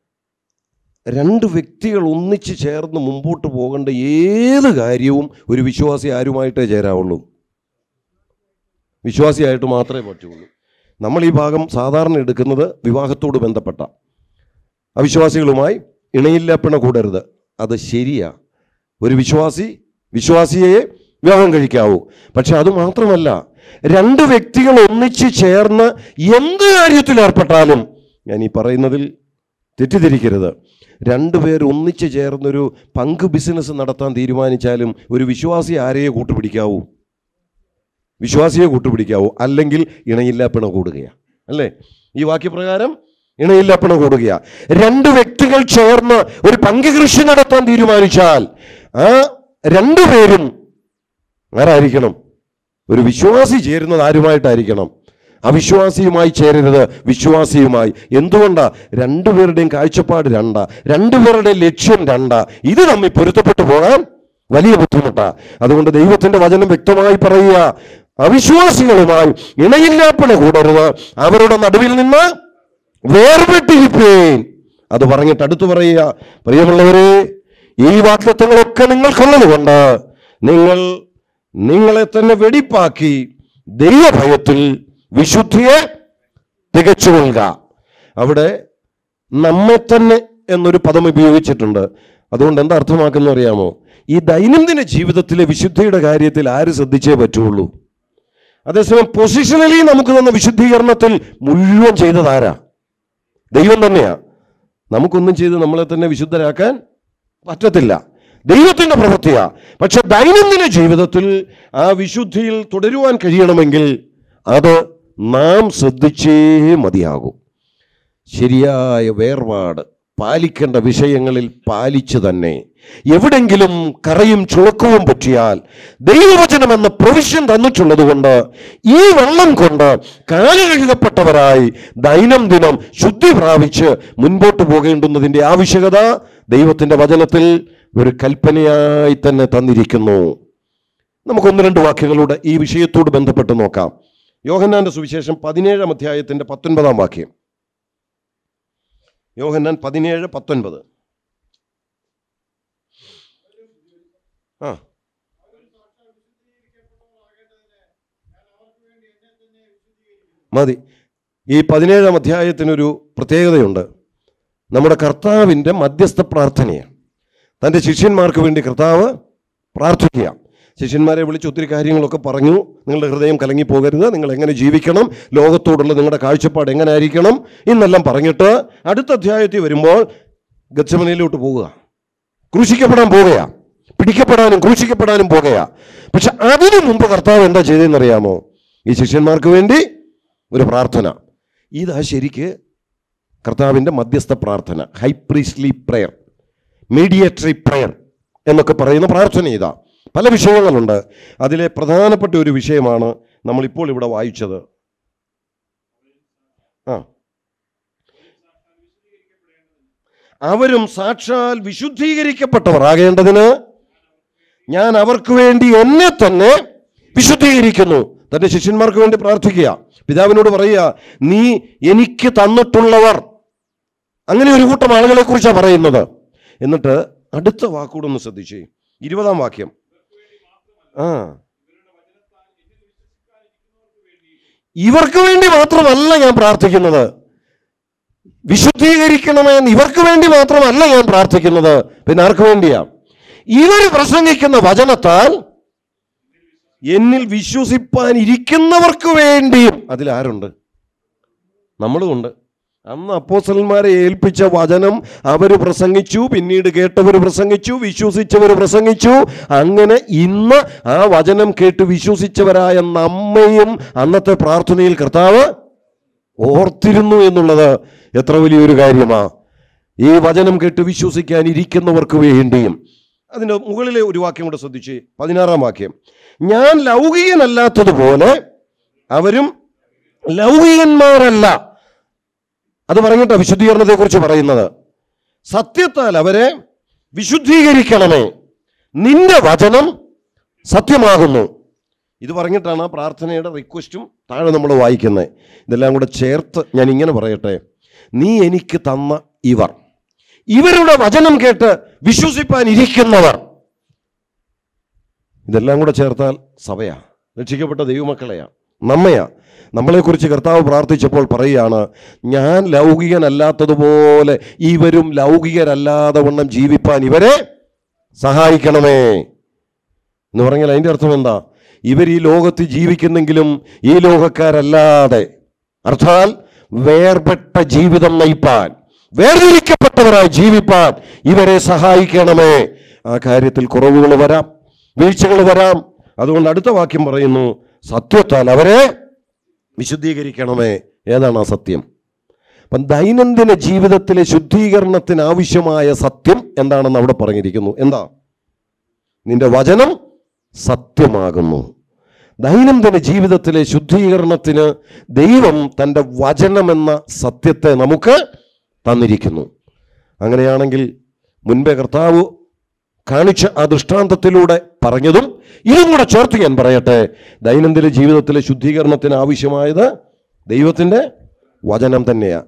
രണ്ട് വ്യക്തികൾ ഒന്നിച്ച് ചേർന്ന് മുമ്പോട്ട് പോകേണ്ട ഏത് കാര്യവും ഒരു വിശ്വാസി ആരുമായിട്ടേ ചേരാവുള്ളൂ വിശ്വാസിയായിട്ട് മാത്രമേ പറ്റുള്ളൂ നമ്മൾ ഈ ഭാഗം സാധാരണ എടുക്കുന്നത് വിവാഹത്തോട് ബന്ധപ്പെട്ട അവിശ്വാസികളുമായി ഇണയില്ലാപ്പിണ കൂടരുത് അത് ശരിയാ ഒരു വിശ്വാസി വിശ്വാസിയെ വിവാഹം കഴിക്കാവൂ പക്ഷെ അത് മാത്രമല്ല രണ്ട് വ്യക്തികൾ ഒന്നിച്ച് ചേർന്ന് എന്ത് കാര്യത്തിൽ ഏർപ്പെട്ടാലും ഞാൻ ഈ പറയുന്നതിൽ തെറ്റിദ്ധരിക്കരുത് രണ്ടുപേർ ഒന്നിച്ച് ചേർന്നൊരു പങ്ക് ബിസിനസ് നടത്താൻ തീരുമാനിച്ചാലും ഒരു വിശ്വാസി ആരെയെ കൂട്ടുപിടിക്കാവൂ വിശ്വാസിയെ കൂട്ടുപിടിക്കാവൂ അല്ലെങ്കിൽ ഇണയില്ലാ പിണ കൂടുകയാണ് അല്ലേ ഈ വാക്യപ്രകാരം ഇണയില്ലാ പിണ കൂടുകയാ രണ്ട് വ്യക്തികൾ ചേർന്ന് ഒരു പങ്ക് കൃഷി നടത്താൻ തീരുമാനിച്ചാൽ ആ രണ്ടുപേരും ആരായിരിക്കണം ഒരു വിശ്വാസി ചേരുന്നത് ആരുമായിട്ടായിരിക്കണം അവിശ്വാസിയുമായി ചേരരുത് വിശ്വാസിയുമായി എന്തുകൊണ്ടാ രണ്ടുപേരുടെയും കാഴ്ചപ്പാട് രണ്ടാ രണ്ടുപേരുടെയും ലക്ഷ്യം രണ്ടാ ഇത് തമ്മിൽ പൊരുത്തപ്പെട്ടു പോകാൻ വലിയ ബുദ്ധിമുട്ടാ അതുകൊണ്ട് ദൈവത്തിന്റെ വചനം വ്യക്തമായി പറയുക അവിശ്വാസികളുമായി ഇണയില്ലാപ്പിണ കൂടരുത് അവരുടെ നടുവിൽ നിന്ന് വേർപെട്ടിരിപ്പേൻ അത് പറഞ്ഞിട്ട് അടുത്തു പറയുക പ്രിയമുള്ളവരെ ഈ വാക്തത്വങ്ങളൊക്കെ നിങ്ങൾക്കുള്ളത് കൊണ്ട് നിങ്ങൾ നിങ്ങളെ തന്നെ വെടിപ്പാക്കി ദൈവഭയത്തിൽ വിശുദ്ധിയെ തികച്ചുകൊള്ളുക അവിടെ നമ്മെ തന്നെ എന്നൊരു പദം ഉപയോഗിച്ചിട്ടുണ്ട് അതുകൊണ്ട് എന്താ അർത്ഥമാക്കുന്ന അറിയാമോ ഈ ദൈനംദിന ജീവിതത്തിലെ വിശുദ്ധിയുടെ കാര്യത്തിൽ ആര് ശ്രദ്ധിച്ചേ പറ്റുള്ളൂ അതേസമയം പൊസിഷണലി നമുക്ക് തന്ന വിശുദ്ധീകരണത്തിൽ മുഴുവൻ ചെയ്തതാരാ ദൈവം തന്നെയാ നമുക്കൊന്നും ചെയ്ത് നമ്മളെ തന്നെ വിശുദ്ധരാക്കാൻ പറ്റത്തില്ല ദൈവത്തിന്റെ പ്രവൃത്തിയാ പക്ഷെ ദൈനംദിന ജീവിതത്തിൽ ആ വിശുദ്ധിയിൽ തുടരുവാൻ കഴിയണമെങ്കിൽ അത് നാം ശ്രദ്ധിച്ചേ മതിയാകും ശരിയായ വേർപാട് പാലിക്കേണ്ട വിഷയങ്ങളിൽ പാലിച്ചു തന്നെ എവിടെങ്കിലും കറയും ചുളക്കവും പറ്റിയാൽ ദൈവവചനം എന്ന പ്രൊവിഷൻ തന്നിട്ടുള്ളത് കൊണ്ട് ഈ വെള്ളം കൊണ്ട് കാല് കഴുകപ്പെട്ടവരായി ദൈനംദിനം ശുദ്ധി പ്രാപിച്ച് മുൻപോട്ട് പോകേണ്ടുന്നതിൻ്റെ ആവശ്യകത ദൈവത്തിൻ്റെ വചനത്തിൽ ഒരു കൽപ്പനയായി തന്നെ തന്നിരിക്കുന്നു നമുക്ക് ഒന്ന് രണ്ട് വാക്യങ്ങളൂടെ ഈ വിഷയത്തോട് ബന്ധപ്പെട്ട് നോക്കാം യോഹന്നാന്റെ സുവിശേഷം പതിനേഴാം അധ്യായത്തിന്റെ പത്തൊൻപതാം വാക്യം യോഹന്നാൻ പതിനേഴ് പത്തൊൻപത് ആ മതി ഈ പതിനേഴാം അധ്യായത്തിനൊരു പ്രത്യേകതയുണ്ട് നമ്മുടെ കർത്താവിൻ്റെ മധ്യസ്ഥ പ്രാർത്ഥനയാണ് തൻ്റെ ശിഷ്യന്മാർക്ക് വേണ്ടി കർത്താവ് പ്രാർത്ഥിക്കുക ശിഷ്യന്മാരെ വിളിച്ച് ഒത്തിരി കാര്യങ്ങളൊക്കെ പറഞ്ഞു നിങ്ങളുടെ ഹൃദയം കലങ്ങി പോകരുത് നിങ്ങൾ എങ്ങനെ ജീവിക്കണം ലോകത്തോടുള്ള നിങ്ങളുടെ കാഴ്ചപ്പാട് എങ്ങനെ ആയിരിക്കണം എന്നെല്ലാം പറഞ്ഞിട്ട് അടുത്ത അധ്യായത്തിൽ വരുമ്പോൾ ഗച്ചമനയിലോട്ട് പോവുക ക്രൂശിക്കപ്പെടാൻ പോകുകയാ പിടിക്കപ്പെടാനും ക്രൂശിക്കപ്പെടാനും പോകുകയാ പക്ഷെ അതിനു മുമ്പ് കർത്താവ് എന്താ ചെയ്തതെന്നറിയാമോ ഈ ശിഷ്യന്മാർക്ക് വേണ്ടി ഒരു പ്രാർത്ഥന ഇതാ ശരിക്ക് കർത്താവിൻ്റെ മധ്യസ്ഥ പ്രാർത്ഥന high priestly prayer mediatory prayer എന്നൊക്കെ പറയുന്ന പ്രാർത്ഥന ഇതാ പല വിഷയങ്ങളുണ്ട് അതിലെ പ്രധാനപ്പെട്ട ഒരു വിഷയമാണ് നമ്മളിപ്പോൾ ഇവിടെ വായിച്ചത് ആ അവരും സാക്ഷാൽ വിശുദ്ധീകരിക്കപ്പെട്ടവർ ആകേണ്ടതിന് ഞാൻ അവർക്ക് വേണ്ടി എന്നെ തന്നെ വിശുദ്ധീകരിക്കുന്നു തന്റെ ശിഷ്യന്മാർക്ക് വേണ്ടി പ്രാർത്ഥിക്കുക പിതാവിനോട് പറയുക നീ എനിക്ക് തന്നിട്ടുള്ളവർ അങ്ങനെ ഒരു കൂട്ടം ആളുകളെ കുറിച്ചാണ് പറയുന്നത് എന്നിട്ട് അടുത്ത വാക്കൂടെ ഒന്ന് ശ്രദ്ധിച്ചേ ഇരുപതാം വാക്യം ആ ഇവർക്ക് വേണ്ടി മാത്രമല്ല ഞാൻ പ്രാർത്ഥിക്കുന്നത് വിശുദ്ധീകരിക്കണമെന്ന് ഇവർക്ക് വേണ്ടി മാത്രമല്ല ഞാൻ പ്രാർത്ഥിക്കുന്നത് പിന്നെ ആർക്ക് വേണ്ടിയാ ഇവർ പ്രസംഗിക്കുന്ന വചനത്താൽ എന്നിൽ വിശ്വസിപ്പാൻ ഇരിക്കുന്നവർക്ക് വേണ്ടിയും അതിൽ ആരുണ്ട് നമ്മളുമുണ്ട് അന്ന് അപ്പോസലന്മാരെ ഏൽപ്പിച്ച വചനം അവർ പ്രസംഗിച്ചു പിന്നീട് കേട്ടവർ പ്രസംഗിച്ചു വിശ്വസിച്ചവർ പ്രസംഗിച്ചു അങ്ങനെ ഇന്ന് ആ വചനം കേട്ട് വിശ്വസിച്ചവരായ നമ്മയും അന്നത്തെ പ്രാർത്ഥനയിൽ കർത്താവ് ഓർത്തിരുന്നു എന്നുള്ളത് എത്ര വലിയൊരു കാര്യമാ ഈ വചനം കേട്ട് വിശ്വസിക്കാൻ ഇരിക്കുന്നവർക്ക് വേണ്ടിയും അതിൻ്റെ മുകളിലെ ഒരു വാക്യം കൂടെ ശ്രദ്ധിച്ച് പതിനാറാം വാക്യം ഞാൻ ലൗകികനല്ലാത്തതുപോലെ അവരും ലൗകികന്മാരല്ല അത് പറഞ്ഞിട്ടാ വിശുദ്ധീകരണത്തെക്കുറിച്ച് പറയുന്നത് സത്യത്താൽ അവരെ വിശുദ്ധീകരിക്കണമേ നിന്റെ വചനം സത്യമാകുന്നു ഇത് പറഞ്ഞിട്ടാണ് ആ പ്രാർത്ഥനയുടെ റിക്വസ്റ്റും താഴെ നമ്മൾ വായിക്കുന്നത് ഇതെല്ലാം കൂടെ ചേർത്ത് ഞാൻ ഇങ്ങനെ പറയട്ടെ നീ എനിക്ക് തന്ന ഇവർ ഇവരുടെ വചനം കേട്ട് വിശ്വസിപ്പാൻ ഇരിക്കുന്നവർ ഇതെല്ലാം കൂടെ ചേർത്താൽ സഭയാ രക്ഷിക്കപ്പെട്ട ദൈവമക്കളെയാ നമ്മയാ നമ്മളെക്കുറിച്ച് കർത്താവ് പ്രാർത്ഥിച്ചപ്പോൾ പറയുകയാണ് ഞാൻ ലൗകികനല്ലാത്തതുപോലെ ഇവരും ലൗകികരല്ലാതെ വണ്ണം ജീവിപ്പാൻ ഇവരെ സഹായിക്കണമേ എന്ന് പറഞ്ഞാൽ അതിൻ്റെ അർത്ഥം എന്താ ഇവർ ഈ ലോകത്ത് ജീവിക്കുന്നെങ്കിലും ഈ ലോകക്കാരല്ലാതെ അർത്ഥാൽ വേർപെട്ട ജീവിതം നയിപ്പാൻ വേർതിരിക്കപ്പെട്ടവരായി ജീവിപ്പാൻ ഇവരെ സഹായിക്കണമേ ആ കാര്യത്തിൽ കുറവുകൾ വരാം വീഴ്ചകൾ വരാം അതുകൊണ്ട് അടുത്ത വാക്യം പറയുന്നു സത്യത്താൽ അവരെ വിശുദ്ധീകരിക്കണമേ ഏതാണ് ആ സത്യം അപ്പം ദൈനംദിന ജീവിതത്തിലെ ശുദ്ധീകരണത്തിന് ആവശ്യമായ സത്യം എന്താണെന്ന് അവിടെ പറഞ്ഞിരിക്കുന്നു എന്താ നിന്റെ വചനം സത്യമാകുന്നു ദൈനംദിന ജീവിതത്തിലെ ശുദ്ധീകരണത്തിന് ദൈവം തൻ്റെ വചനമെന്ന സത്യത്തെ നമുക്ക് തന്നിരിക്കുന്നു അങ്ങനെയാണെങ്കിൽ മുൻപേ കർത്താവ് കാണിച്ച ആ ദൃഷ്ടാന്തത്തിലൂടെ പറഞ്ഞതും ഇതും കൂടെ ചേർത്ത് ഞാൻ പറയട്ടെ ദൈനംദിന ജീവിതത്തിലെ ശുദ്ധീകരണത്തിന് ആവശ്യമായത് ദൈവത്തിൻ്റെ വചനം തന്നെയാണ്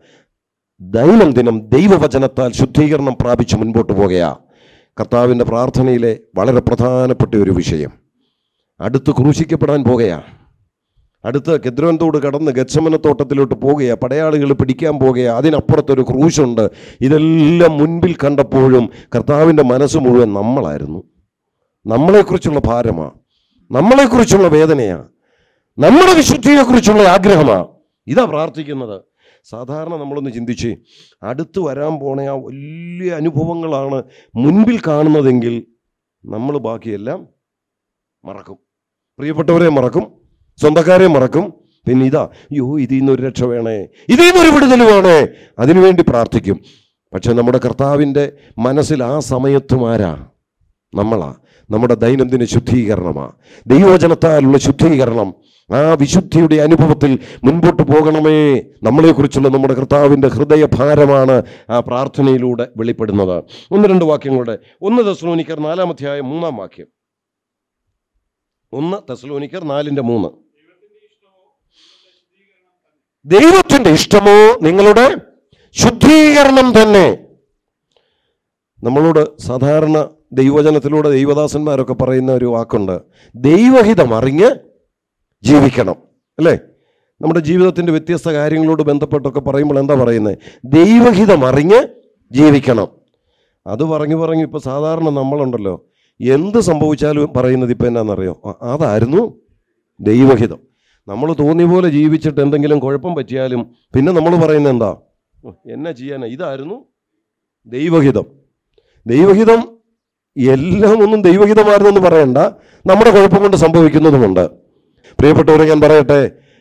ദൈനംദിനം ദൈവവചനത്താൽ ശുദ്ധീകരണം പ്രാപിച്ച് മുൻപോട്ട് പോകുകയാ കർത്താവിൻ്റെ പ്രാർത്ഥനയിലെ വളരെ പ്രധാനപ്പെട്ട ഒരു വിഷയം അടുത്ത് ക്രൂശിക്കപ്പെടാൻ പോകുകയാ അടുത്ത് കെദ്രോന്തോട് കടന്ന് ഗച്ഛമനത്തോട്ടത്തിലോട്ട് പോകുകയാ പടയാളികൾ പിടിക്കാൻ പോകുകയാ അതിനപ്പുറത്തൊരു ക്രൂശുണ്ട് ഇതെല്ലാം മുൻപിൽ കണ്ടപ്പോഴും കർത്താവിൻ്റെ മനസ്സ് മുഴുവൻ നമ്മളായിരുന്നു നമ്മളെക്കുറിച്ചുള്ള ഭാരമാ നമ്മളെക്കുറിച്ചുള്ള വേദനയാ നമ്മുടെ വിശുദ്ധിയെക്കുറിച്ചുള്ള ആഗ്രഹമാ ഇതാ പ്രാർത്ഥിക്കുന്നത് സാധാരണ നമ്മളൊന്ന് ചിന്തിച്ച് അടുത്ത് വരാൻ പോണ ആ വലിയ അനുഭവങ്ങളാണ് മുൻപിൽ കാണുന്നതെങ്കിൽ നമ്മൾ ബാക്കിയെല്ലാം മറക്കും പ്രിയപ്പെട്ടവരെ മറക്കും സ്വന്തക്കാരെ മറക്കും പിന്നെ ഇതാ അയ്യോ ഇതിൽ നിന്നൊരു രക്ഷ വേണേ ഇതിൽ നിന്നൊരു വിടുതൽ വേണേ അതിനുവേണ്ടി പ്രാർത്ഥിക്കും പക്ഷെ നമ്മുടെ കർത്താവിൻ്റെ മനസ്സിൽ ആ സമയത്തും ആരാ നമ്മളാ നമ്മുടെ ദൈനംദിന ശുദ്ധീകരണമാ ദൈവവചനത്താലുള്ള ശുദ്ധീകരണം ആ വിശുദ്ധിയുടെ അനുഭവത്തിൽ മുൻപോട്ട് പോകണമേ നമ്മളെക്കുറിച്ചുള്ള നമ്മുടെ കർത്താവിൻ്റെ ഹൃദയഭാരമാണ് ആ പ്രാർത്ഥനയിലൂടെ വെളിപ്പെടുന്നത് ഒന്ന് രണ്ട് വാക്യങ്ങളുടെ ഒന്ന് തെസ്ലോനിക്കർ നാലാം അധ്യായം മൂന്നാം വാക്യം ഒന്ന് തെസ്ലോനിക്കർ നാലിൻ്റെ മൂന്ന് ദൈവത്തിൻ്റെ ഇഷ്ടമോ നിങ്ങളുടെ ശുദ്ധീകരണം തന്നെ നമ്മളോട് സാധാരണ ദൈവജനത്തിലൂടെ ദൈവദാസന്മാരൊക്കെ പറയുന്ന ഒരു വാക്കുണ്ട് ദൈവഹിതം അറിഞ്ഞ് ജീവിക്കണം അല്ലേ നമ്മുടെ ജീവിതത്തിൻ്റെ വ്യത്യസ്ത കാര്യങ്ങളോട് ബന്ധപ്പെട്ടൊക്കെ പറയുമ്പോൾ എന്താ പറയുന്നത് ദൈവഹിതം അറിഞ്ഞ് ജീവിക്കണം അത് പറഞ്ഞു പറഞ്ഞു ഇപ്പോൾ സാധാരണ നമ്മളുണ്ടല്ലോ എന്ത് സംഭവിച്ചാലും പറയുന്നത് ഇപ്പം എന്നാണെന്നറിയോ അ- അതായിരുന്നു ദൈവഹിതം നമ്മൾ തോന്നിയ പോലെ ജീവിച്ചിട്ട് എന്തെങ്കിലും കുഴപ്പം പറ്റിയാലും പിന്നെ നമ്മൾ പറയുന്നത് എന്താ "ഓ, എന്നാ ചെയ്യാനാ ഇതായിരുന്നു ദൈവഹിതം ദൈവഹിതം എല്ലാം ഒന്നും ദൈവഹിതമായിരുന്നെന്ന് പറയണ്ട നമ്മുടെ കുഴപ്പം കൊണ്ട് സംഭവിക്കുന്നതുമുണ്ട് പ്രിയപ്പെട്ടവരെ ഞാൻ പറയട്ടെ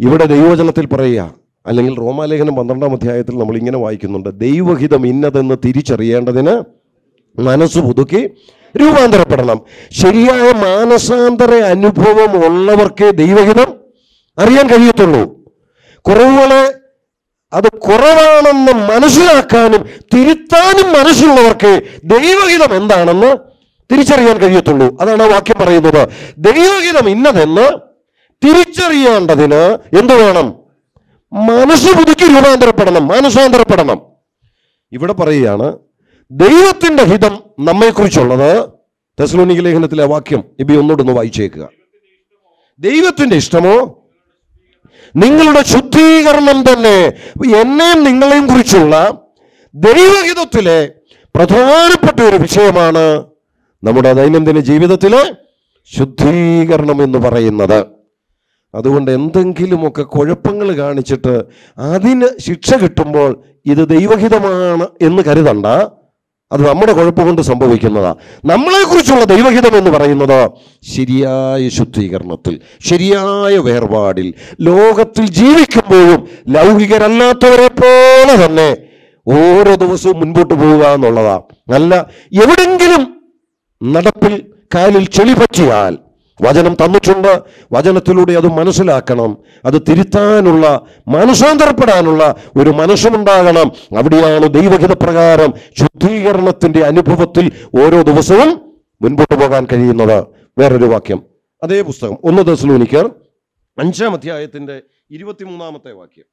ഇവിടെ ദൈവവചനത്തിൽ പറയുക അല്ലെങ്കിൽ റോമാലേഖനം പന്ത്രണ്ടാം അധ്യായത്തിൽ നമ്മൾ ഇങ്ങനെ വായിക്കുന്നുണ്ട് ദൈവഹിതം ഇന്നതെന്ന് തിരിച്ചറിയേണ്ടതിന് മനസ്സ് പുതുക്കി രൂപാന്തരപ്പെടണം ശരിയായ മാനസാന്തര അനുഭവം ഉള്ളവർക്കേ ദൈവഹിതം അറിയാൻ കഴിയത്തുള്ളൂ കുറവുകളെ അത് കുറവാണെന്ന് മനസ്സിലാക്കാനും തിരുത്താനും മനസ്സുള്ളവർക്ക് ദൈവഹിതം എന്താണെന്ന് തിരിച്ചറിയാൻ കഴിയത്തുള്ളൂ അതാണ് ആ വാക്യം പറയുന്നത് ദൈവഹിതം ഇന്നതെന്ന് തിരിച്ചറിയേണ്ടതിന് എന്ത് വേണം മനസ്സ് പുതുക്കി രൂപാന്തരപ്പെടണം മാനസാന്തരപ്പെടണം ഇവിടെ പറയുകയാണ് ദൈവത്തിന്റെ ഹിതം നമ്മെക്കുറിച്ചുള്ളത് തെസ്ലോനിക ലേഖനത്തിലെ ആ വാക്യം ഇബി ഒന്നുകൂടെ വായിച്ചേക്കുക ദൈവത്തിന്റെ ഇഷ്ടമോ നിങ്ങളുടെ ശുദ്ധീകരണം തന്നെ എന്നെയും നിങ്ങളെയും കുറിച്ചുള്ള ദൈവഹിതത്തിലെ പ്രധാനപ്പെട്ട ഒരു വിഷയമാണ് നമ്മുടെ ദൈനംദിന ജീവിതത്തിലെ ശുദ്ധീകരണം എന്ന് പറയുന്നത് അതുകൊണ്ട് എന്തെങ്കിലുമൊക്കെ കുഴപ്പങ്ങൾ കാണിച്ചിട്ട് അതിന് ശിക്ഷ കിട്ടുമ്പോൾ ഇത് ദൈവഹിതമാണ് എന്ന് കരുതണ്ട അത് നമ്മുടെ കുഴപ്പം കൊണ്ട് സംഭവിക്കുന്നതാ നമ്മളെക്കുറിച്ചുള്ള ദൈവഹിതം എന്ന് പറയുന്നത് ശരിയായ ശുദ്ധീകരണത്തിൽ ശരിയായ വേർപാടിൽ ലോകത്തിൽ ജീവിക്കുമ്പോഴും ലൗകികരല്ലാത്തവരെ പോലെ തന്നെ ഓരോ ദിവസവും മുൻപോട്ട് പോവുക എന്നുള്ളതാ അല്ല എവിടെങ്കിലും നടപ്പിൽ കാലിൽ ചെളി പറ്റിയാൽ വചനം തന്നിട്ടുണ്ട് വചനത്തിലൂടെ അത് മനസ്സിലാക്കണം അത് തിരുത്താനുള്ള മനസ്സാന്തരപ്പെടാനുള്ള ഒരു മനസ്സുണ്ടാകണം അവിടെയാണ് ദൈവഹിത പ്രകാരം ശുദ്ധീകരണത്തിന്റെ അനുഭവത്തിൽ ഓരോ ദിവസവും മുൻപോട്ട് പോകാൻ കഴിയുന്നത് വേറൊരു വാക്യം അതേ പുസ്തകം ഒന്ന് ദശലൂനിക്കർ അഞ്ചാം അധ്യായത്തിന്റെ ഇരുപത്തിമൂന്നാമത്തെ വാക്യം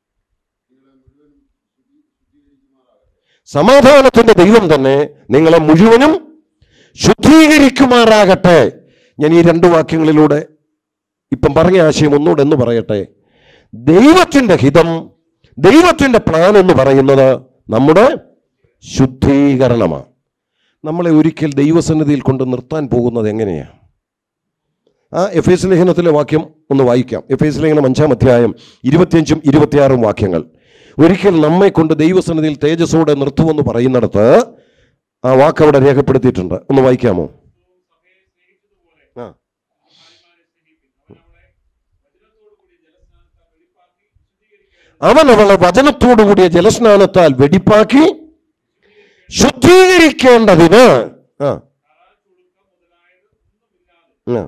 സമാധാനത്തിന്റെ ദൈവം തന്നെ നിങ്ങളെ മുഴുവനും ശുദ്ധീകരിക്കുമാറാകട്ടെ ഞാൻ ഈ രണ്ട് വാക്യങ്ങളിലൂടെ ഇപ്പം പറഞ്ഞ ആശയം ഒന്നുകൂടെ എന്ന് പറയട്ടെ ദൈവത്തിന്റെ ഹിതം ദൈവത്തിന്റെ പ്ലാൻ എന്ന് പറയുന്നത് നമ്മുടെ ശുദ്ധീകരണമാണ് നമ്മളെ ഒരിക്കൽ ദൈവസന്നിധിയിൽ കൊണ്ട് നിർത്താൻ പോകുന്നത് എങ്ങനെയാണ് ആ എഫ് എസ് ലേഖനത്തിലെ വാക്യം ഒന്ന് വായിക്കാം എഫ് എസ് ലേഖനം അഞ്ചാം അധ്യായം ഇരുപത്തിയഞ്ചും ഇരുപത്തിയാറും വാക്യങ്ങൾ ഒരിക്കൽ നമ്മെ കൊണ്ട് ദൈവസന്നിധിയിൽ തേജസ്സോടെ നിർത്തുമെന്ന് പറയുന്നിടത്ത് ആ വാക്ക് അവിടെ രേഖപ്പെടുത്തിയിട്ടുണ്ട് ഒന്ന് വായിക്കാമോ ആ അവൻ അവളെ വചനത്തോടു കൂടിയ ജലസ്നാനത്താൽ വെടിപ്പാക്കി ശുദ്ധീകരിക്കേണ്ടതിന് ആ ആ.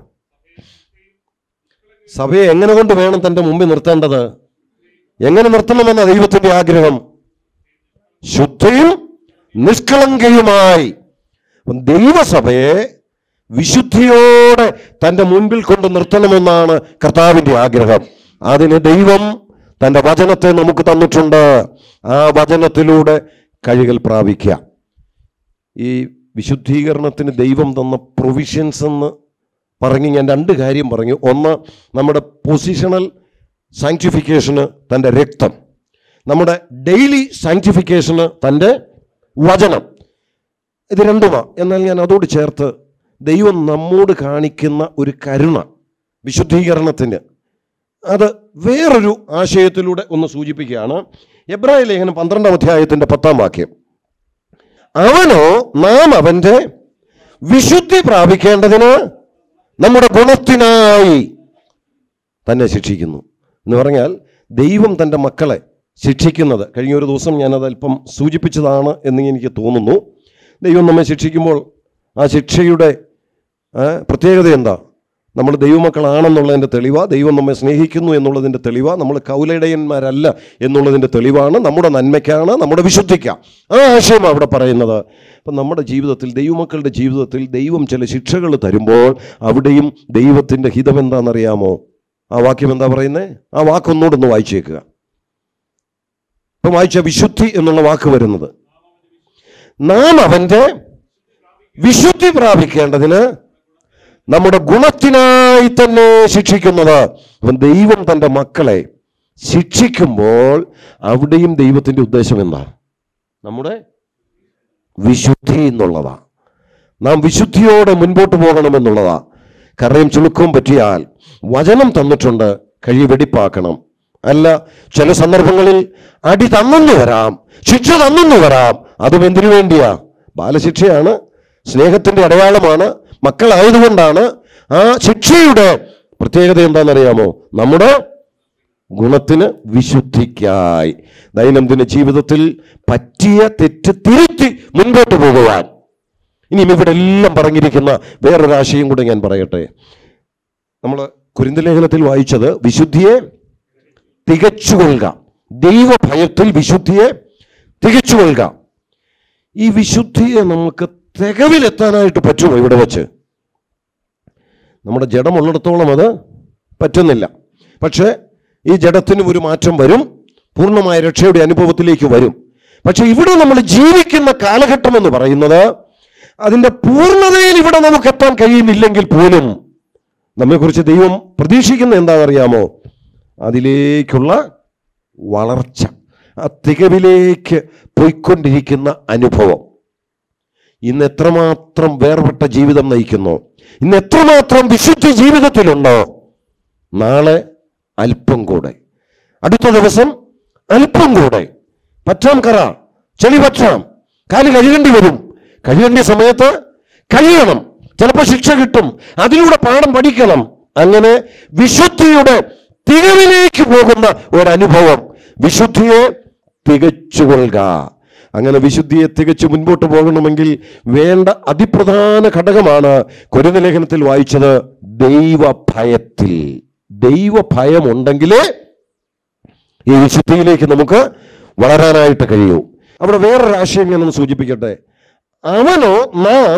സഭയെ എങ്ങനെ കൊണ്ട് വേണം തന്റെ മുമ്പിൽ നിർത്തേണ്ടത് എങ്ങനെ നിർത്തണമെന്ന ദൈവത്തിന്റെ ആഗ്രഹം ശുദ്ധയും നിഷ്കളങ്കയുമായി അപ്പം ദൈവസഭയെ വിശുദ്ധിയോടെ തന്റെ മുൻപിൽ കൊണ്ട് നിർത്തണമെന്നാണ് കർത്താവിന്റെ ആഗ്രഹം അതിന് ദൈവം തന്റെ വചനത്തെ നമുക്ക് തന്നിട്ടുണ്ട് ആ വചനത്തിലൂടെ കഴുകൽ പ്രാപിക്കുക ഈ വിശുദ്ധീകരണത്തിന് ദൈവം തന്ന പ്രൊവിഷൻസ് എന്ന് പറഞ്ഞ് ഞാൻ രണ്ട് കാര്യം പറഞ്ഞു ഒന്ന് നമ്മുടെ പൊസിഷണൽ സാങ്ക്ടിഫിക്കേഷന് തൻ്റെ രക്തം നമ്മുടെ ഡെയിലി സാങ്ക്ടിഫിക്കേഷന് തൻ്റെ വചനം ഇത് രണ്ടുമാണ് എന്നാൽ ഞാൻ അതോട് ചേർത്ത് ദൈവം നമ്മോട് കാണിക്കുന്ന ഒരു കരുണ വിശുദ്ധീകരണത്തിന് അത് വേറൊരു ആശയത്തിലൂടെ ഒന്ന് സൂചിപ്പിക്കുകയാണ് എബ്രായ ലേഖനം പന്ത്രണ്ടാം അധ്യായത്തിൻ്റെ പത്താം വാക്യം അവനോ നാം അവൻ്റെ വിശുദ്ധി പ്രാപിക്കേണ്ടതിന് നമ്മുടെ ഗുണത്തിനായി തന്നെ ശിക്ഷിക്കുന്നു എന്ന് പറഞ്ഞാൽ ദൈവം തൻ്റെ മക്കളെ ശിക്ഷിക്കുന്നത് കഴിഞ്ഞ ഒരു ദിവസം ഞാനത് അല്പം സൂചിപ്പിച്ചതാണ് എന്ന് എനിക്ക് തോന്നുന്നു ദൈവം നമ്മെ ശിക്ഷിക്കുമ്പോൾ ആ ശിക്ഷയുടെ ആ, പ്രത്യേകത എന്താ നമ്മൾ ദൈവമക്കളാണെന്നുള്ളതിൻ്റെ തെളിവാ ദൈവം നമ്മെ സ്നേഹിക്കുന്നു എന്നുള്ളതിൻ്റെ തെളിവാ നമ്മൾ കൗലയിടയന്മാരല്ല എന്നുള്ളതിൻ്റെ തെളിവാണ് നമ്മുടെ നന്മയ്ക്കാണ് നമ്മുടെ വിശുദ്ധിക്കാണ് ആ ആശയം അവിടെ പറയുന്നത് അപ്പം നമ്മുടെ ജീവിതത്തിൽ ദൈവമക്കളുടെ ജീവിതത്തിൽ ദൈവം ചില ശിക്ഷകൾ തരുമ്പോൾ അവിടെയും ദൈവത്തിൻ്റെ ഹിതം എന്താണെന്നറിയാമോ ആ വാക്യം എന്താ പറയുന്നത് ആ വാക്കൊന്നുകൂടെ ഒന്ന് വായിച്ചേക്കുക ഇപ്പം വായിച്ച വിശുദ്ധി എന്നുള്ള വാക്ക് വരുന്നത് നാം അവൻ്റെ വിശുദ്ധി പ്രാപിക്കേണ്ടതിന് നമ്മുടെ ഗുണത്തിനായി തന്നെ ശിക്ഷിക്കുന്നത് അവൻ ദൈവം തൻ്റെ മക്കളെ ശിക്ഷിക്കുമ്പോൾ അവിടെയും ദൈവത്തിൻ്റെ ഉദ്ദേശം എന്താ നമ്മുടെ വിശുദ്ധി എന്നുള്ളതാ നാം വിശുദ്ധിയോടെ മുൻപോട്ട് പോകണമെന്നുള്ളതാ കറയും ചുളുക്കവും പറ്റിയാൽ വചനം തന്നിട്ടുണ്ട് കഴി വെടിപ്പാക്കണം അല്ല ചില സന്ദർഭങ്ങളിൽ അടി തന്നെന്ന് വരാം ശിക്ഷ തന്നെന്ന് വരാം അതും എന്തിനു വേണ്ടിയാ ബാലശിക്ഷയാണ് സ്നേഹത്തിന്റെ അടയാളമാണ് മക്കളായതുകൊണ്ടാണ് ആ ശിക്ഷയുടെ പ്രത്യേകത എന്താണെന്നറിയാമോ നമ്മുടെ ഗുണത്തിന് വിശുദ്ധിക്കായി ദൈനംദിന ജീവിതത്തിൽ പറ്റിയ തെറ്റ് തിരുത്തി മുൻപോട്ട് പോകുവാൻ ഇനിയും ഇവിടെ എല്ലാം പറഞ്ഞിരിക്കുന്ന വേറൊരാശയം കൂടെ ഞാൻ പറയട്ടെ നമ്മൾ കുരിന്തലേഖനത്തിൽ വായിച്ചത് വിശുദ്ധിയെ തികച്ചുകൊള്ളുക ദൈവഭയത്തിൽ വിശുദ്ധിയെ തികച്ചുകൊള്ളുക ഈ വിശുദ്ധിയെ നമുക്ക് തികവിലെത്താനായിട്ട് പറ്റുമോ ഇവിടെ വെച്ച് നമ്മുടെ ജഡമുള്ളിടത്തോളം അത് പറ്റുന്നില്ല പക്ഷേ ഈ ജഡത്തിനും ഒരു മാറ്റം വരും പൂർണ്ണമായ രക്ഷയുടെ അനുഭവത്തിലേക്ക് വരും പക്ഷെ ഇവിടെ നമ്മൾ ജീവിക്കുന്ന കാലഘട്ടം എന്ന് പറയുന്നത് അതിൻ്റെ പൂർണ്ണതയിൽ ഇവിടെ നമുക്ക് എത്താൻ കഴിയുന്നില്ലെങ്കിൽ പോലും നമ്മെക്കുറിച്ച് ദൈവം പ്രതീക്ഷിക്കുന്ന എന്താണെന്നറിയാമോ അതിലേക്കുള്ള വളർച്ച ആ തികവിലേക്ക് പോയിക്കൊണ്ടിരിക്കുന്ന അനുഭവം ഇന്ന് എത്രമാത്രം വേർപെട്ട ജീവിതം നയിക്കുന്നു ഇന്ന് എത്രമാത്രം വിശുദ്ധ ജീവിതത്തിലുണ്ടോ നാളെ അല്പം കൂടെ അടുത്ത ദിവസം അല്പം കൂടെ പറ്റാം കറ ചെളി പറ്റാം കാല് കഴുകേണ്ടി വരും കഴുകേണ്ട സമയത്ത് കഴിയണം ചിലപ്പോൾ ശിക്ഷ കിട്ടും അതിലൂടെ പാഠം പഠിക്കണം അങ്ങനെ വിശുദ്ധിയുടെ തികവിലേക്ക് പോകുന്ന ഒരനുഭവം വിശുദ്ധിയെ തികച്ചുകൊള്ളുക അങ്ങനെ വിശുദ്ധിയെ തികച്ചു മുൻപോട്ട് പോകണമെങ്കിൽ വേണ്ട അതിപ്രധാന ഘടകമാണ് കുരുനലേഖനത്തിൽ വായിച്ചത് ദൈവഭയത്തിൽ ദൈവഭയം ഉണ്ടെങ്കിലേ ഈ വിശുദ്ധിയിലേക്ക് നമുക്ക് വളരാനായിട്ട് കഴിയൂ അവിടെ വേറൊരു ആശയം ഞാനൊന്ന് സൂചിപ്പിക്കട്ടെ അവനോ നാം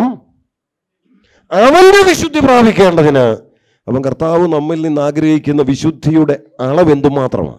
അവന്റെ വിശുദ്ധി പ്രാപിക്കേണ്ടതിന് അവൻ കർത്താവ് നമ്മിൽ നിന്ന് ആഗ്രഹിക്കുന്ന വിശുദ്ധിയുടെ അളവ് എന്തുമാത്രമാണ്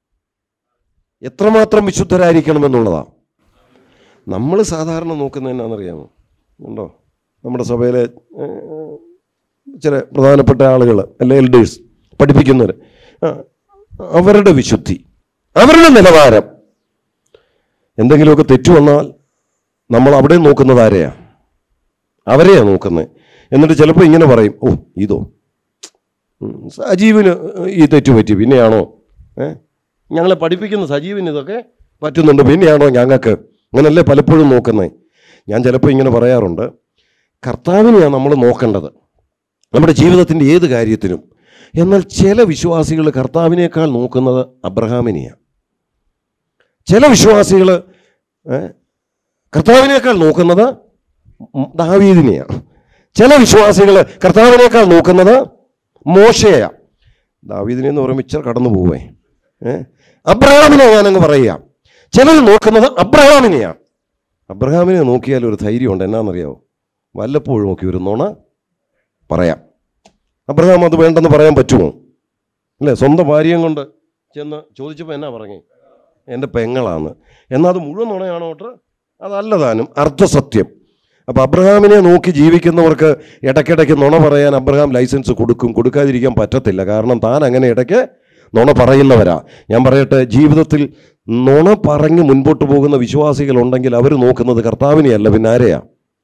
എത്രമാത്രം വിശുദ്ധരായിരിക്കണമെന്നുള്ളതാണ് നമ്മൾ സാധാരണ നോക്കുന്നത് എന്നാണെന്നറിയാമോ ഉണ്ടോ നമ്മുടെ സഭയിലെ ഏഹ്, ചില പ്രധാനപ്പെട്ട ആളുകൾ അല്ലെ എൽഡേഴ്സ് പഠിപ്പിക്കുന്നവർ ആ, അവരുടെ വിശുദ്ധി അവരുടെ നിലവാരം എന്തെങ്കിലുമൊക്കെ തെറ്റു വന്നാൽ നമ്മൾ അവിടെ നോക്കുന്നത് ആരെയാ അവരെയാ നോക്കുന്നത് എന്നിട്ട് ചിലപ്പോൾ ഇങ്ങനെ പറയും ഓ ഇതോ ഉം, സജീവിന് ഈ തെറ്റ് പറ്റി പിന്നെയാണോ ഏ ഞങ്ങളെ പഠിപ്പിക്കുന്ന സജീവിന് ഇതൊക്കെ പറ്റുന്നുണ്ട് പിന്നെയാണോ ഞങ്ങൾക്ക് അങ്ങനല്ലേ പലപ്പോഴും നോക്കുന്നത് ഞാൻ ചിലപ്പോൾ ഇങ്ങനെ പറയാറുണ്ട് കർത്താവിനെയാണ് നമ്മൾ നോക്കേണ്ടത് നമ്മുടെ ജീവിതത്തിൻ്റെ ഏത് കാര്യത്തിനും എന്നാൽ ചില വിശ്വാസികൾ കർത്താവിനേക്കാൾ നോക്കുന്നത് അബ്രഹാമിനെയാണ് ചില വിശ്വാസികൾ കർത്താവിനേക്കാൾ നോക്കുന്നത് ദാവീദിനെയാണ് ചില വിശ്വാസികൾ കർത്താവിനേക്കാൾ നോക്കുന്നത് മോശയാണ് ദാവീദിനെ എന്ന് പറയുമ്പോൾ ഇച്ചിരി കടന്നു പോവേ ഏ അബ്രഹാമിനെ ഞാനങ്ങ് പറയുക ചിലർ നോക്കുന്നത് അബ്രഹാമിനെയാണ് അബ്രഹാമിനെ നോക്കിയാൽ ഒരു ധൈര്യമുണ്ട് എന്നാണെന്നറിയാവോ വല്ലപ്പോഴും നോക്കി ഒരു നുണ പറയാം അബ്രഹാം അത് വേണ്ടെന്ന് പറയാൻ പറ്റുമോ അല്ലേ സ്വന്തം ഭാര്യയും കൊണ്ട് ചെന്ന് ചോദിച്ചപ്പോൾ എന്നാ പറഞ്ഞേ എൻ്റെ പെങ്ങളാണ് എന്നാൽ അത് മുഴുവൻ നുണയാണോ ഓട്ടർ അതല്ല താനും അർദ്ധസത്യം അപ്പോൾ അബ്രഹാമിനെ നോക്കി ജീവിക്കുന്നവർക്ക് ഇടയ്ക്കിടയ്ക്ക് നുണ പറയാൻ അബ്രഹാം ലൈസൻസ് കൊടുക്കും കൊടുക്കാതിരിക്കാൻ പറ്റത്തില്ല കാരണം താൻ അങ്ങനെ ഇടയ്ക്ക് നുണ പറയുന്നവരാ ഞാൻ പറയട്ടെ ജീവിതത്തിൽ നുണ പറഞ്ഞ് മുൻപോട്ട് പോകുന്ന വിശ്വാസികളുണ്ടെങ്കിൽ അവർ നോക്കുന്നത് കർത്താവിനെയല്ല പിന്നെ ആരെയാ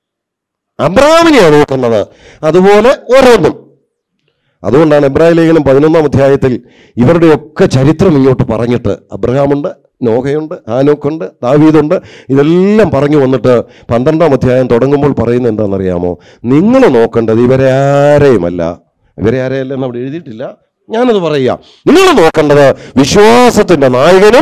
അബ്രഹാമിനെയാണ് നോക്കുന്നത് അതുപോലെ ഓരോന്നും അതുകൊണ്ടാണ് എബ്രാഹിം ലേഖനം പതിനൊന്നാം അധ്യായത്തിൽ ഇവരുടെയൊക്കെ ചരിത്രം ഇങ്ങോട്ട് പറഞ്ഞിട്ട് അബ്രഹാമുണ്ട് നോഹയുണ്ട് ആനോക്കുണ്ട് ദാവീദുണ്ട് ഇതെല്ലാം പറഞ്ഞു വന്നിട്ട് പന്ത്രണ്ടാം അധ്യായം തുടങ്ങുമ്പോൾ പറയുന്നത് എന്താണെന്നറിയാമോ നിങ്ങൾ നോക്കേണ്ടത് ഇവരെ ആരെയുമല്ല ഇവരെ ആരെയല്ലെന്ന് അവിടെ എഴുതിയിട്ടില്ല ഞാനത് പറയാം നിങ്ങൾ നോക്കേണ്ടത് വിശ്വാസത്തിൻ്റെ നായകനും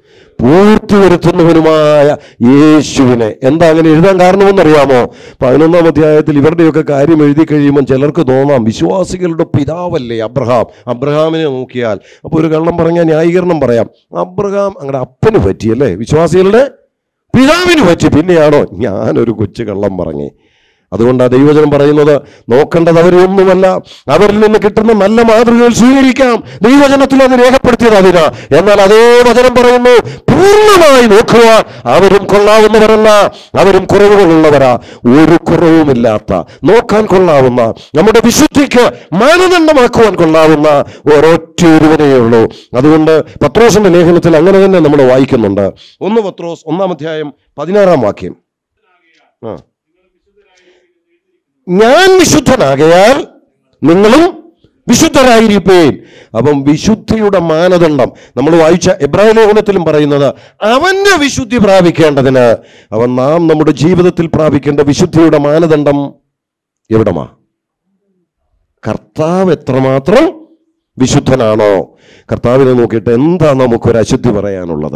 പൂർത്തി വരുത്തുന്നവനുമായ യേശുവിനെ എന്താ അങ്ങനെ എഴുതാൻ കാരണമെന്നറിയാമോ പതിനൊന്നാം അധ്യായത്തിൽ ഇവരുടെയൊക്കെ കാര്യം എഴുതി കഴിയുമ്പോൾ ചിലർക്ക് തോന്നാം വിശ്വാസികളുടെ പിതാവല്ലേ അബ്രഹാം അബ്രഹാമിനെ നോക്കിയാൽ അപ്പോൾ ഒരു കള്ളം പറഞ്ഞാൽ ന്യായീകരണം പറയാം അബ്രഹാം അങ്ങടെ അപ്പന് പറ്റിയല്ലേ വിശ്വാസികളുടെ പിതാവിന് പറ്റി പിന്നെയാണോ ഞാനൊരു കൊച്ചു കള്ളം പറഞ്ഞേ അതുകൊണ്ടാണ് ദൈവജനം പറയുന്നത് നോക്കേണ്ടത് അവരൊന്നുമല്ല അവരിൽ നിന്ന് കിട്ടുന്ന നല്ല മാതൃകകൾ സ്വീകരിക്കാം ദൈവജനത്തിൽ അത് രേഖപ്പെടുത്തിയത് അതിനാ എന്നാൽ അതേ വചനം പറയുന്നു പൂർണ്ണമായി നോക്കുക അവരും കൊള്ളാവുന്നവരല്ല അവരും കുറവുകളുള്ളവരാ ഒരു കുറവുമില്ലാത്ത നോക്കാൻ കൊള്ളാവുന്ന നമ്മുടെ വിശുദ്ധിക്ക് മാനദണ്ഡമാക്കുവാൻ കൊള്ളാവുന്ന ഒരൊറ്റ ഒരുവനേ ഉള്ളൂ അതുകൊണ്ട് പത്രോസിന്റെ ലേഖനത്തിൽ അങ്ങനെ തന്നെ നമ്മൾ വായിക്കുന്നുണ്ട് ഒന്ന് പത്രോസ് ഒന്നാം അധ്യായം പതിനാറാം വാക്യം ആ ഞാൻ വിശുദ്ധനാകയാൽ നിങ്ങളും വിശുദ്ധരായിരിപ്പേൻ അപ്പം വിശുദ്ധിയുടെ മാനദണ്ഡം നമ്മൾ വായിച്ച എബ്രാഹിം ലേഖനത്തിലും പറയുന്നത് അവന്റെ വിശുദ്ധി പ്രാപിക്കേണ്ടതിന് അവൻ നാം നമ്മുടെ ജീവിതത്തിൽ പ്രാപിക്കേണ്ട വിശുദ്ധിയുടെ മാനദണ്ഡം എവിടമാ കർത്താവ് എത്രമാത്രം വിശുദ്ധനാണോ കർത്താവിനെ നോക്കിയിട്ട് എന്താ നമുക്കൊരു അശുദ്ധി പറയാനുള്ളത്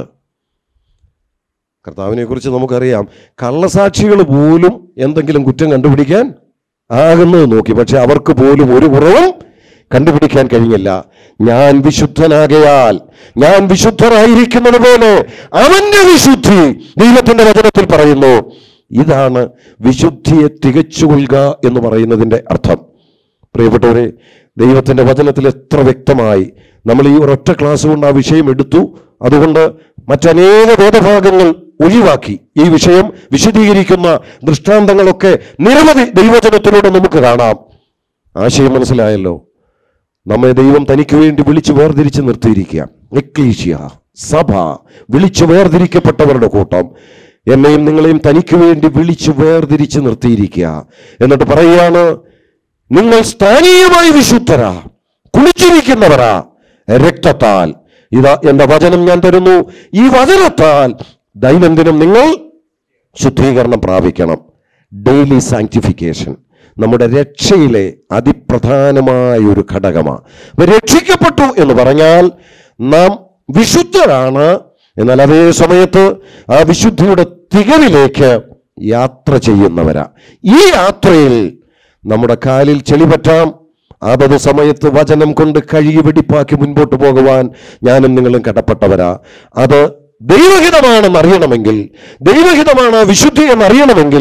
കർത്താവിനെ കുറിച്ച് നമുക്കറിയാം കള്ളസാക്ഷികൾ പോലും എന്തെങ്കിലും കുറ്റം കണ്ടുപിടിക്കാൻ ആകുന്നത് നോക്കി പക്ഷെ അവർക്ക് പോലും ഒരു കുറവും കണ്ടുപിടിക്കാൻ കഴിഞ്ഞില്ല ഞാൻ വിശുദ്ധനാകയാൽ ഞാൻ വിശുദ്ധനായിരിക്കുന്നത് പോലെ അവന്റെ വിശുദ്ധി ദൈവത്തിന്റെ വചനത്തിൽ പറയുന്നു ഇതാണ് വിശുദ്ധിയെ തികച്ചുകൊള്ളുക എന്ന് പറയുന്നതിന്റെ അർത്ഥം പ്രിയപ്പെട്ടവരെ ദൈവത്തിന്റെ വചനത്തിൽ എത്ര വ്യക്തമായി നമ്മൾ ഈ ഒരൊറ്റ ക്ലാസ് കൊണ്ട് ആ വിഷയം എടുത്തു അതുകൊണ്ട് മറ്റനേക വേദഭാഗങ്ങൾ ഒഴിവാക്കി ഈ വിഷയം വിശദീകരിക്കുന്ന ദൃഷ്ടാന്തങ്ങളൊക്കെ നിരവധി ദൈവജനത്തിലൂടെ നമുക്ക് കാണാം ആശയം മനസ്സിലായല്ലോ നമ്മെ ദൈവം തനിക്ക് വേണ്ടി വിളിച്ചു വേർതിരിച്ച് നിർത്തിയിരിക്കുക എക്ലീഷ്യ സഭ വിളിച്ചു വേർതിരിക്കപ്പെട്ടവരുടെ കൂട്ടം എന്നെയും നിങ്ങളെയും തനിക്ക് വേണ്ടി വിളിച്ചു വേർതിരിച്ച് നിർത്തിയിരിക്കുക എന്നിട്ട് പറയുകയാണ് നിങ്ങൾ സ്ഥാനീയമായി വിശുദ്ധരാ കുളിച്ചിരിക്കുന്നവരാ രക്തത്താൽ ഇതാ എന്റെ വചനം ഞാൻ തരുന്നു ഈ വചനത്താൽ ദൈനംദിനം നിങ്ങൾ ശുദ്ധീകരണം പ്രാപിക്കണം ഡെയിലി സാങ്ക്ടിഫിക്കേഷൻ നമ്മുടെ രക്ഷയിലെ അതിപ്രധാനമായ ഒരു ഘടകമാണ് അപ്പൊ രക്ഷിക്കപ്പെട്ടു എന്ന് പറഞ്ഞാൽ നാം വിശുദ്ധരാണ് എന്നാൽ അതേ സമയത്ത് ആ വിശുദ്ധിയുടെ തികവിലേക്ക് യാത്ര ചെയ്യുന്നവരാ ഈ യാത്രയിൽ നമ്മുടെ കാലിൽ ചെളി പറ്റാം അതത് സമയത്ത് വചനം കൊണ്ട് കഴുകി വെടിപ്പാക്കി മുൻപോട്ട് പോകുവാൻ ഞാനും നിങ്ങളും കടപ്പെട്ടവരാ അത് ദൈവഹിതമാണെന്ന് അറിയണമെങ്കിൽ ദൈവഹിതമാണ് വിശുദ്ധി എന്നറിയണമെങ്കിൽ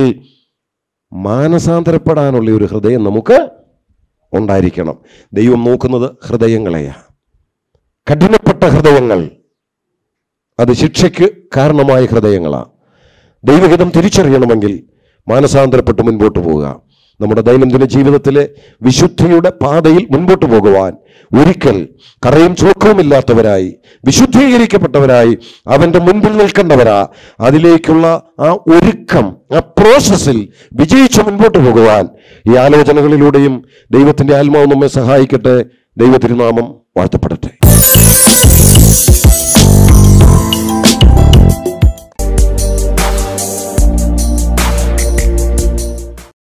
മാനസാന്തരപ്പെടാനുള്ള ഒരു ഹൃദയം നമുക്ക് ഉണ്ടായിരിക്കണം ദൈവം നോക്കുന്നത് ഹൃദയങ്ങളെയാ കഠിനപ്പെട്ട ഹൃദയങ്ങൾ അത് ശിക്ഷയ്ക്ക് കാരണമായ ഹൃദയങ്ങളാണ് ദൈവഹിതം തിരിച്ചറിയണമെങ്കിൽ മാനസാന്തരപ്പെട്ട് മുൻപോട്ട് പോവുക നമ്മുടെ ദൈനംദിന ജീവിതത്തിലെ വിശുദ്ധിയുടെ പാതയിൽ മുൻപോട്ട് പോകുവാൻ ഒരിക്കൽ കറയും ചുവക്കവുമില്ലാത്തവരായി വിശുദ്ധീകരിക്കപ്പെട്ടവരായി അവന്റെ മുൻപിൽ നിൽക്കേണ്ടവരാ അതിലേക്കുള്ള ആ ഒരുക്കം ആ പ്രോസസ്സിൽ വിജയിച്ച് മുൻപോട്ട് പോകുവാൻ ഈ ആലോചനകളിലൂടെയും ദൈവത്തിന്റെ ആത്മാവ് നമ്മെ സഹായിക്കട്ടെ ദൈവ തിരുനാമം വാഴ്ത്തപ്പെടട്ടെ